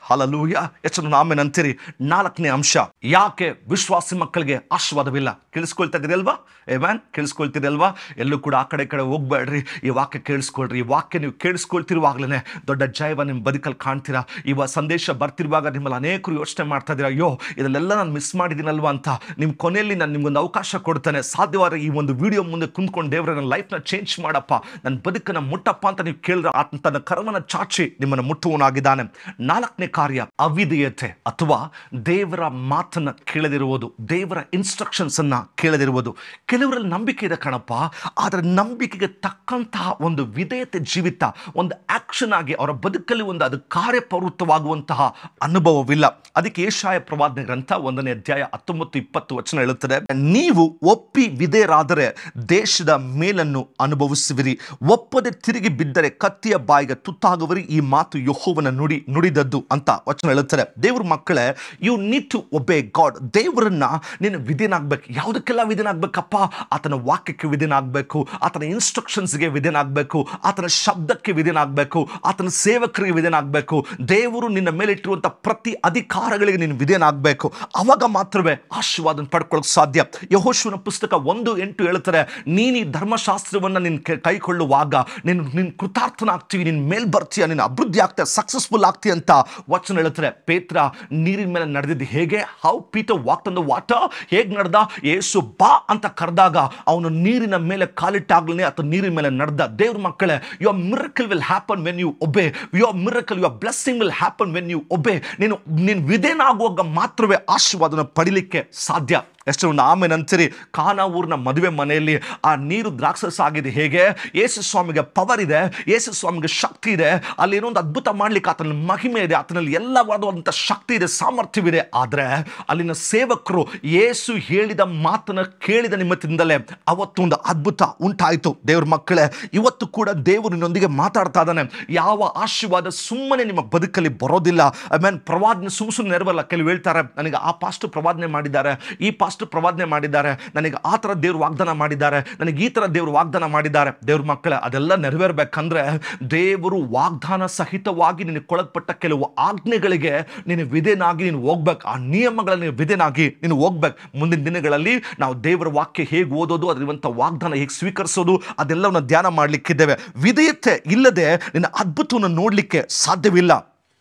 ಹಲಲೂಯ ಎಷ್ಟು ಆಮೇಲೆ ಅಂತೀರಿ ನಾಲ್ಕನೇ ಅಂಶ ಯಾಕೆ ವಿಶ್ವಾಸಿ ಮಕ್ಕಳಿಗೆ ಆಶೀರ್ವಾದವಿಲ್ಲ ಕೇಳಿಸ್ಕೊಳ್ತಾ ಇದ್ದೀರಲ್ವಾ ಏ ಮ್ಯಾನ್ ಕೇಳಿಸ್ಕೊಳ್ತೀರಲ್ವಾ ಎಲ್ಲೂ ಕೂಡ ಆ ಕಡೆ ಈ ಕಡೆ ಹೋಗ್ಬೇಡ್ರಿ ಈ ವಾಕ್ಯ ಕೇಳಿಸ್ಕೊಳ್ರಿ ಈ ವಾಕ್ಯ ನೀವು ಕೇಳಿಸ್ಕೊಳ್ತಿರುವಾಗಲೇ ದೊಡ್ಡ ಜಯವ ನಿಮ್ಮ ಬದುಕಲ್ಲಿ ಕಾಣ್ತೀರಾ ಇವ ಸಂದೇಶ ಬರ್ತಿರುವಾಗ ನಿಮ್ಮಲ್ಲಿ ಅನೇಕರು ಯೋಚನೆ ಮಾಡ್ತಾ ಇದ್ದೀರಾ ಅಯ್ಯೋ ಇದನ್ನೆಲ್ಲ ನಾನು ಮಿಸ್ ಮಾಡಿದ್ದೀನಲ್ವಾ ಅಂತ ನಿಮ್ಮ ಕೊನೆಯಲ್ಲಿ ನಾನು ನಿಮ್ಗೊಂದು ಅವಕಾಶ ಕೊಡ್ತೇನೆ ಸಾಧ್ಯವಾದ ಈ ಒಂದು ವಿಡಿಯೋ ಮುಂದೆ ಕುಂತ್ಕೊಂಡು ದೇವರ ನನ್ನ ಲೈಫ್ನ ಚೇಂಜ್ ಮಾಡಪ್ಪ ನನ್ನ ಬದುಕನ್ನು ಮುಟ್ಟಪ್ಪ ಅಂತ ನೀವು ಕೇಳಿದ್ರೆ ಆತ ತನ್ನ ಕರವನ್ನ ಚಾಚಿ ನಿಮ್ಮನ್ನು ಮುಟ್ಟುವನಾಗಿದ್ದಾನೆ ನಾಲ್ಕನೇ ಕಾರ್ಯ ಅವಿಧೇಯತೆ ಅಥವಾ ದೇವರ ಮಾತನ್ನ ಕೇಳದಿರುವುದು ದೇವರ ಇನ್ಸ್ಟ್ರಕ್ಷನ್ಸ್ ಅನ್ನ ಕೇಳದಿರುವುದು ಕೆಲವರಲ್ಲಿ ನಂಬಿಕೆ ಇದೆ ಕಣಪ್ಪ ಆದರೆ ನಂಬಿಕೆಗೆ ತಕ್ಕಂತಹ ಒಂದು ವಿಧೇಯತೆ ಜೀವಿತ ಒಂದು ಆಕ್ಷನ್ ಆಗಿ ಅವರ ಬದುಕಲ್ಲಿ ಒಂದು ಅದು ಕಾರ್ಯಪ್ರವೃತ್ತವಾಗುವಂತಹ ಅನುಭವವಿಲ್ಲ ಅದಕ್ಕೆ ಏಷಾಯ ಪ್ರವಾದನೆ ಗ್ರಂಥ ಒಂದನೇ ಅಧ್ಯಾಯ ಹತ್ತೊಂಬತ್ತು ಇಪ್ಪತ್ತು ವಚನ ಹೇಳುತ್ತದೆ ನೀವು ಒಪ್ಪಿ ವಿಧೇಯರಾದರೆ ದೇಶದ ಮೇಲನ್ನು ಅನುಭವಿಸುವಿರಿ ಒಪ್ಪದೆ ತಿರುಗಿ ಬಿದ್ದರೆ ಕತ್ತಿಯ ಬಾಯಿಗೆ ತುತ್ತಾಗುವರಿ ಈ ಮಾತು ಯಹೋವನ ನುಡಿ ನುಡಿದದ್ದು ಅಂತ ವಚನ ಹೇಳುತ್ತಾರೆ ದೇವ್ರ ಮಕ್ಕಳೇ you need to obey God ದೇವರನ್ನ ನೀನು ವಿಧೇನಾಗ್ಬೇಕು ಯಾವುದಕ್ಕೆಲ್ಲ ವಿಧೇನಾಗ್ಬೇಕಪ್ಪ ಆತನ ವಾಕ್ಯಕ್ಕೆ ವಿಧೇನಾಗಬೇಕು ಆತನ ಇನ್ಸ್ಟ್ರಕ್ಷನ್ಸ್ಗೆ ವಿಧೇನಾಗಬೇಕು ಆತನ ಶಬ್ದಕ್ಕೆ ವಿಧೇನಾಗಬೇಕು ಆತನ ಸೇವಕರಿಗೆ ವಿಧೇನಾಗಬೇಕು ದೇವರು ನಿನ್ನ ಮೇಲೆ ಇಟ್ಟಿರುವಂಥ ಪ್ರತಿ ಅಧಿಕಾರಗಳಿಗೆ ನೀನು ವಿಧೇನಾಗಬೇಕು ಅವಾಗ ಮಾತ್ರವೇ ಆಶೀರ್ವಾದ ಪಡ್ಕೊಳ್ಳೋಕೆ ಸಾಧ್ಯ ಯಹೋಶುವನ ಪುಸ್ತಕ ಒಂದು ಎಂಟು ಹೇಳ್ತಾರೆ ನೀನು ಈ ಧರ್ಮಶಾಸ್ತ್ರವನ್ನು ನಿನ್ನ ಕೆ- ಕೈಕೊಳ್ಳುವಾಗ ನೀನು ನಿನ್ನ ಕೃತಾರ್ಥನಾಗ್ತೀವಿ ನಿನ್ನ ಮೇಲ್ ಬರ್ತೀಯ ನೀನು ಅಭಿವೃದ್ಧಿ ಆಗ್ತೀಯ ಸಕ್ಸಸ್ಫುಲ್ ಆಗ್ತೀಯ ಅಂತ ವಚನ ಹೇಳ್ತಾರೆ ಪೇತ್ರ ನೀರಿನ ಮೇಲೆ ನಡೆದಿದ್ದು ಹೇಗೆ how Peter walk the water ಹೇಗೆ ನಡೆದ ಏಸು ಬಾ ಅಂತ ಕರೆದಾಗ ಅವನು ನೀರಿನ ಮೇಲೆ ಕಾಲಿಟ್ಟಾಗ್ಲೇ ಅಥವಾ ನೀರಿನ ಮೇಲೆ ನಡೆದ ದೇವ್ರ ಮಕ್ಕಳೇ your miracle will happen when you obey your miracle your blessing will happen when you obey ನೀನು ನೀನು ವಿಧೇನಾಗುವಾಗ ಮಾತ್ರವೇ ಆಶೀರ್ವಾದನ ಪಡಿಲಿಕ್ಕೆ ಸಾಧ್ಯ ಎಷ್ಟು ಒಂದು ಆಮೇಲೆ ಅಂತೀರಿ ಕಾನಾ ಊರಿನ ಮದುವೆ ಮನೆಯಲ್ಲಿ ಆ ನೀರು ದ್ರಾಕ್ಷಸ ಆಗಿದೆ ಹೇಗೆ ಯೇಸು ಸ್ವಾಮಿಗೆ ಪವರ್ ಇದೆ ಯೇಸು ಸ್ವಾಮಿಗೆ ಶಕ್ತಿ ಇದೆ ಅಲ್ಲಿ ಏನೋ ಒಂದು ಅದ್ಭುತ ಮಾಡ್ಲಿಕ್ಕೆ ಆತನ ಮಹಿಮೆ ಇದೆ ಆತನಲ್ಲಿ ಎಲ್ಲ ವಾದವಾದಂಥ ಶಕ್ತಿ ಇದೆ ಸಾಮರ್ಥ್ಯವಿದೆ ಆದರೆ ಅಲ್ಲಿನ ಸೇವಕರು ಯೇಸು ಹೇಳಿದ ಮಾತನ್ನ ಕೇಳಿದ ನಿಮ್ಮತ್ತಿಂದಲೇ ಅವತ್ತು ಒಂದು ಅದ್ಭುತ ಉಂಟಾಯಿತು ದೇವ್ರ ಮಕ್ಕಳೇ ಇವತ್ತು ಕೂಡ ದೇವರು ನಿನ್ನೊಂದಿಗೆ ಮಾತಾಡ್ತಾ ಇದ್ದಾನೆ ಯಾವ ಆಶೀರ್ವಾದ ಸುಮ್ಮನೆ ನಿಮ್ಮ ಬದುಕಲ್ಲಿ ಬರೋದಿಲ್ಲ ಆಮೇಲೆ ಪ್ರವಾದನೆ ಸುಮ್ ಸುಮ್ಮನೆ ನೆರವಲ್ಲ ಕೆಲವು ಹೇಳ್ತಾರೆ ನನಗೆ ಆ ಪಾಸ್ಟ್ ಪ್ರವಾದನೆ ಮಾಡಿದ್ದಾರೆ ಈ ಪಾಸ್ಟ್ ಪ್ರವಾದನೆ ಮಾಡಿದ್ದಾರೆ ನನಗೆ ಆ ಥರ ದೇವ್ರು ವಾಗ್ದಾನ ಮಾಡಿದ್ದಾರೆ ನನಗೆ ಈ ಥರ ದೇವ್ರು ವಾಗ್ದಾನ ಮಾಡಿದ್ದಾರೆ ದೇವ್ರ ಮಕ್ಕಳೇ ಅದೆಲ್ಲ ನೆರವೇರ್ಬೇಕಂದ್ರೆ ದೇವರು ವಾಗ್ದಾನ ಸಹಿತವಾಗಿ ನಿನಗೆ ಕೊಡಲ್ಪಟ್ಟ ಕೆಲವು ಆಜ್ಞೆಗಳಿಗೆ ನೀನು ವಿಧೇನಾಗಿ ನೀನು ಹೋಗ್ಬೇಕು ಆ ನಿಯಮಗಳಲ್ಲಿ ನೀನು ವಿಧೇನಾಗಿ ನೀನು ಹೋಗ್ಬೇಕು ಮುಂದಿನ ದಿನಗಳಲ್ಲಿ ನಾವು ದೇವರ ವಾಕ್ಯ ಹೇಗೆ ಓದೋದು ಅದರಿಂದ ವಾಗ್ದಾನ ಹೇಗೆ ಸ್ವೀಕರಿಸೋದು ಅದೆಲ್ಲವನ್ನು ಧ್ಯಾನ ಮಾಡಲಿಕ್ಕಿದ್ದೇವೆ ವಿಧೇಯತೆ ಇಲ್ಲದೆ ನಿನ್ನ ಅದ್ಭುತವನ್ನು ನೋಡಲಿಕ್ಕೆ ಸಾಧ್ಯವಿಲ್ಲ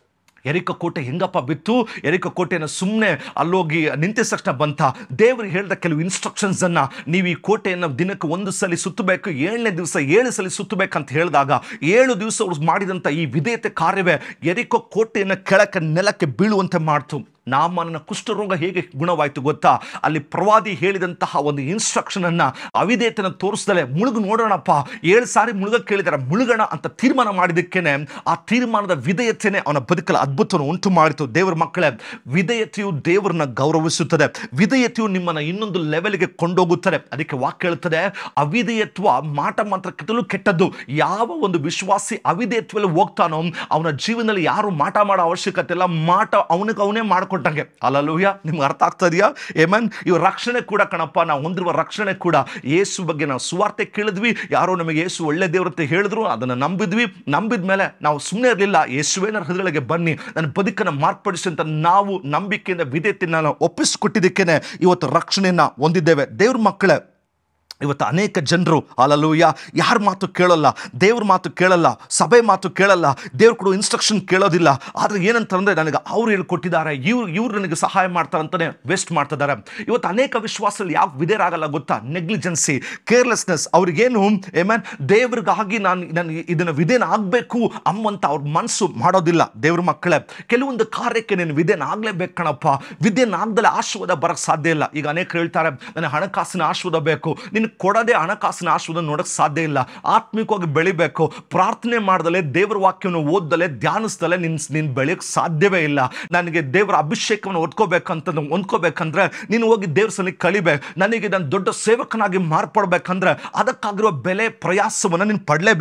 ಎರಿಕ ಕೋಟೆ ಹೆಂಗಪ್ಪ ಬಿತ್ತು ಎರಿಕ ಕೋಟೆನ ಸುಮ್ಮನೆ ಅಲ್ಲೋಗಿ ನಿಂತಿದ ತಕ್ಷಣ ಬಂತ ದೇವರು ಹೇಳಿದ ಕೆಲವು ಇನ್ಸ್ಟ್ರಕ್ಷನ್ಸ್ ಅನ್ನ ನೀವು ಈ ಕೋಟೆಯನ್ನು ದಿನಕ್ಕೆ ಒಂದು ಸಲ ಸುತ್ತಬೇಕು ಏಳನೇ ದಿವಸ ಏಳು ಸಲ ಸುತ್ತಬೇಕಂತ ಹೇಳಿದಾಗ ಏಳು ದಿವಸ ಅವ್ರು ಮಾಡಿದಂಥ ಈ ವಿಧೇಯತೆ ಕಾರ್ಯವೇ ಎರಿಕ ಕೋಟೆಯನ್ನು ಕೆಳಕ್ಕೆ ನೆಲಕ್ಕೆ ಬೀಳುವಂತೆ ಮಾಡ್ತು ನಾಮನ ಕುಷ್ಠರೋಗ ಹೇಗೆ ಗುಣವಾಯಿತು ಗೊತ್ತಾ ಅಲ್ಲಿ ಪ್ರವಾದಿ ಹೇಳಿದಂತಹ ಒಂದು ಇನ್ಸ್ಟ್ರಕ್ಷನ್ ಅನ್ನ ಅವಿಧೇಯತನ ತೋರಿಸ್ದಲೆ ಮುಳುಗು ನೋಡೋಣಪ್ಪ ಏಳು ಸಾರಿ ಮುಳುಗಕ್ಕೆ ಕೇಳಿದಾರೆ ಮುಳುಗಣ ಅಂತ ತೀರ್ಮಾನ ಮಾಡಿದಕ್ಕೇನೆ ಆ ತೀರ್ಮಾನದ ವಿಧೇಯತೆನೆ ಅವನ ಬದುಕಲ್ಲಿ ಅದ್ಭುತವನ್ನು ಉಂಟು ಮಾಡಿತು ದೇವರ ಮಕ್ಕಳೇ ವಿಧೇಯತೆಯು ದೇವರನ್ನ ಗೌರವಿಸುತ್ತದೆ ವಿಧೇಯತೆಯು ನಿಮ್ಮನ್ನ ಇನ್ನೊಂದು ಲೆವೆಲ್ಗೆ ಕೊಂಡೋಗುತ್ತದೆ ಅದಕ್ಕೆ ವಾಕ್ಯ ಹೇಳ್ತದೆ ಅವಿಧೇಯತ್ವ ಮಾಟ ಮಾತ್ರಕ್ಕಿಂತಲೂ ಕೆಟ್ಟದ್ದು ಯಾವ ಒಂದು ವಿಶ್ವಾಸಿ ಅವಿಧೇಯತ್ವದಲ್ಲಿ ಹೋಗ್ತಾನೋ ಅವನ ಜೀವನದಲ್ಲಿ ಯಾರು ಮಾಟ ಮಾಡೋ ಅವಶ್ಯಕತೆ ಇಲ್ಲ ಮಾಟ ಅವನಿಗೆ ಅವನೇ ಮಾಡ್ಕೊಟ್ಟಂಗೆ ಅಲ್ಲಲ್ಲೂಯ್ಯ ನಿಮ್ಗೆ ಅರ್ಥ ಆಗ್ತದೆಯಾ ಏಮನ್ ಇವ ರಕ್ಷಣೆ ಕೂಡ ಕಣಪ್ಪ ನಾವು ಹೊಂದಿರುವ ರಕ್ಷಣೆ ಕೂಡ ಯೇಸು ಬಗ್ಗೆ ನಾವು ಸುವಾರ್ತೆ ಕೇಳಿದ್ವಿ ಯಾರೋ ನಮಗೆ ಯೇಸು ಒಳ್ಳೆ ದೇವ್ರತೆ ಹೇಳಿದ್ರು ಅದನ್ನು ನಂಬಿದ್ವಿ ನಂಬಿದ ಮೇಲೆ ನಾವು ಸುಮ್ಮನೆ ಇರಲಿಲ್ಲ ಯೇಸುವಿನ ಹೃದಯಗಳಿಗೆ ಬನ್ನಿ ನನ್ನ ಬದುಕನ್ನು ಮಾರ್ಪಡಿಸಿ ಅಂತ ನಾವು ನಂಬಿಕೆಯಿಂದ ವಿಧೇಯತೆಯನ್ನು ನಾವು ಒಪ್ಪಿಸಿಕೊಟ್ಟಿದ್ದಕ್ಕೇನೆ ಇವತ್ತು ರಕ್ಷಣೆಯನ್ನು ಹೊಂದಿದ್ದೇವೆ ದೇವ್ರ ಮಕ್ಕಳೇ ಇವತ್ತು ಅನೇಕ ಜನರು ಅಲ್ಲಲ್ಲೂಯ್ಯ ಯಾರ ಮಾತು ಕೇಳಲ್ಲ ದೇವ್ರ ಮಾತು ಕೇಳಲ್ಲ ಸಭೆ ಮಾತು ಕೇಳಲ್ಲ ದೇವ್ರು ಕೊಡೋ ಇನ್ಸ್ಟ್ರಕ್ಷನ್ ಕೇಳೋದಿಲ್ಲ ಆದರೆ ಏನಂತಂದರೆ ನನಗೆ ಅವ್ರು ಹೇಳ್ಕೊಟ್ಟಿದ್ದಾರೆ ಇವ್ರು ಇವ್ರು ನನಗೆ ಸಹಾಯ ಮಾಡ್ತಾರೆ ಅಂತಲೇ ವೇಸ್ಟ್ ಮಾಡ್ತಿದ್ದಾರೆ ಇವತ್ತು ಅನೇಕ ವಿಶ್ವಾಸದಲ್ಲಿ ಯಾವ ವಿಧೇಯರಾಗಲ್ಲ ಗೊತ್ತಾ ನೆಗ್ಲಿಜೆನ್ಸಿ ಕೇರ್ಲೆಸ್ನೆಸ್ ಅವ್ರಿಗೇನು ಏಮನ್ ದೇವ್ರಿಗಾಗಿ ನಾನು ನಾನು ಇದನ್ನು ವಿಧೇನ ಆಗಬೇಕು ಅಮ್ಮಂತ ಅವ್ರ ಮನಸ್ಸು ಮಾಡೋದಿಲ್ಲ ದೇವ್ರ ಮಕ್ಕಳೇ ಕೆಲವೊಂದು ಕಾರ್ಯಕ್ಕೆ ನೀನು ವಿಧೇನ ಆಗಲೇಬೇಕು ಕಣಪ್ಪ ವಿಧೇನ ಆಗದಲ್ಲೇ ಆಶೀರ್ವಾದ ಬರೋಕ್ಕೆ ಸಾಧ್ಯ ಇಲ್ಲ ಈಗ ಅನೇಕರು ಹೇಳ್ತಾರೆ ನನಗೆ ಹಣಕಾಸಿನ ಆಶೀರ್ವಾದ ಬೇಕು ನಿನಗೆ ಕೊಡದೆ ಹಣಕಾಸಿನ ಆಶೀರ್ವಾದ ನೋಡೋಕ್ಕೆ ಸಾಧ್ಯ ಇಲ್ಲ ಆತ್ಮಿಕವಾಗಿ ಬೆಳಿಬೇಕು ಪ್ರಾರ್ಥನೆ ಮಾಡ್ದಲೆ ದೇವರ ವಾಕ್ಯವನ್ನು ಓದ್ದಲೆ ಧ್ಯಾನಿಸ್ದಲೆ ನಿನ್ ನಿನ್ ಬೆಳೆಯೋಕ್ಕೆ ಸಾಧ್ಯವೇ ಇಲ್ಲ ನನಗೆ ದೇವರ ಅಭಿಷೇಕವನ್ನು ಹೊತ್ಕೋಬೇಕಂತ ಹೊಂದ್ಕೋಬೇಕಂದ್ರೆ ನೀನು ಹೋಗಿ ದೇವ್ರ ಸಲ ಕಲಿಬೇಕು ನನಗೆ ನಾನು ದೊಡ್ಡ ಸೇವಕನಾಗಿ ಮಾರ್ಪಡ್ಬೇಕಂದ್ರೆ ಅದಕ್ಕಾಗಿರುವ ಬೆಲೆ ಪ್ರಯಾಸವನ್ನು ನೀನು ಪಡಲೇಬೇಕು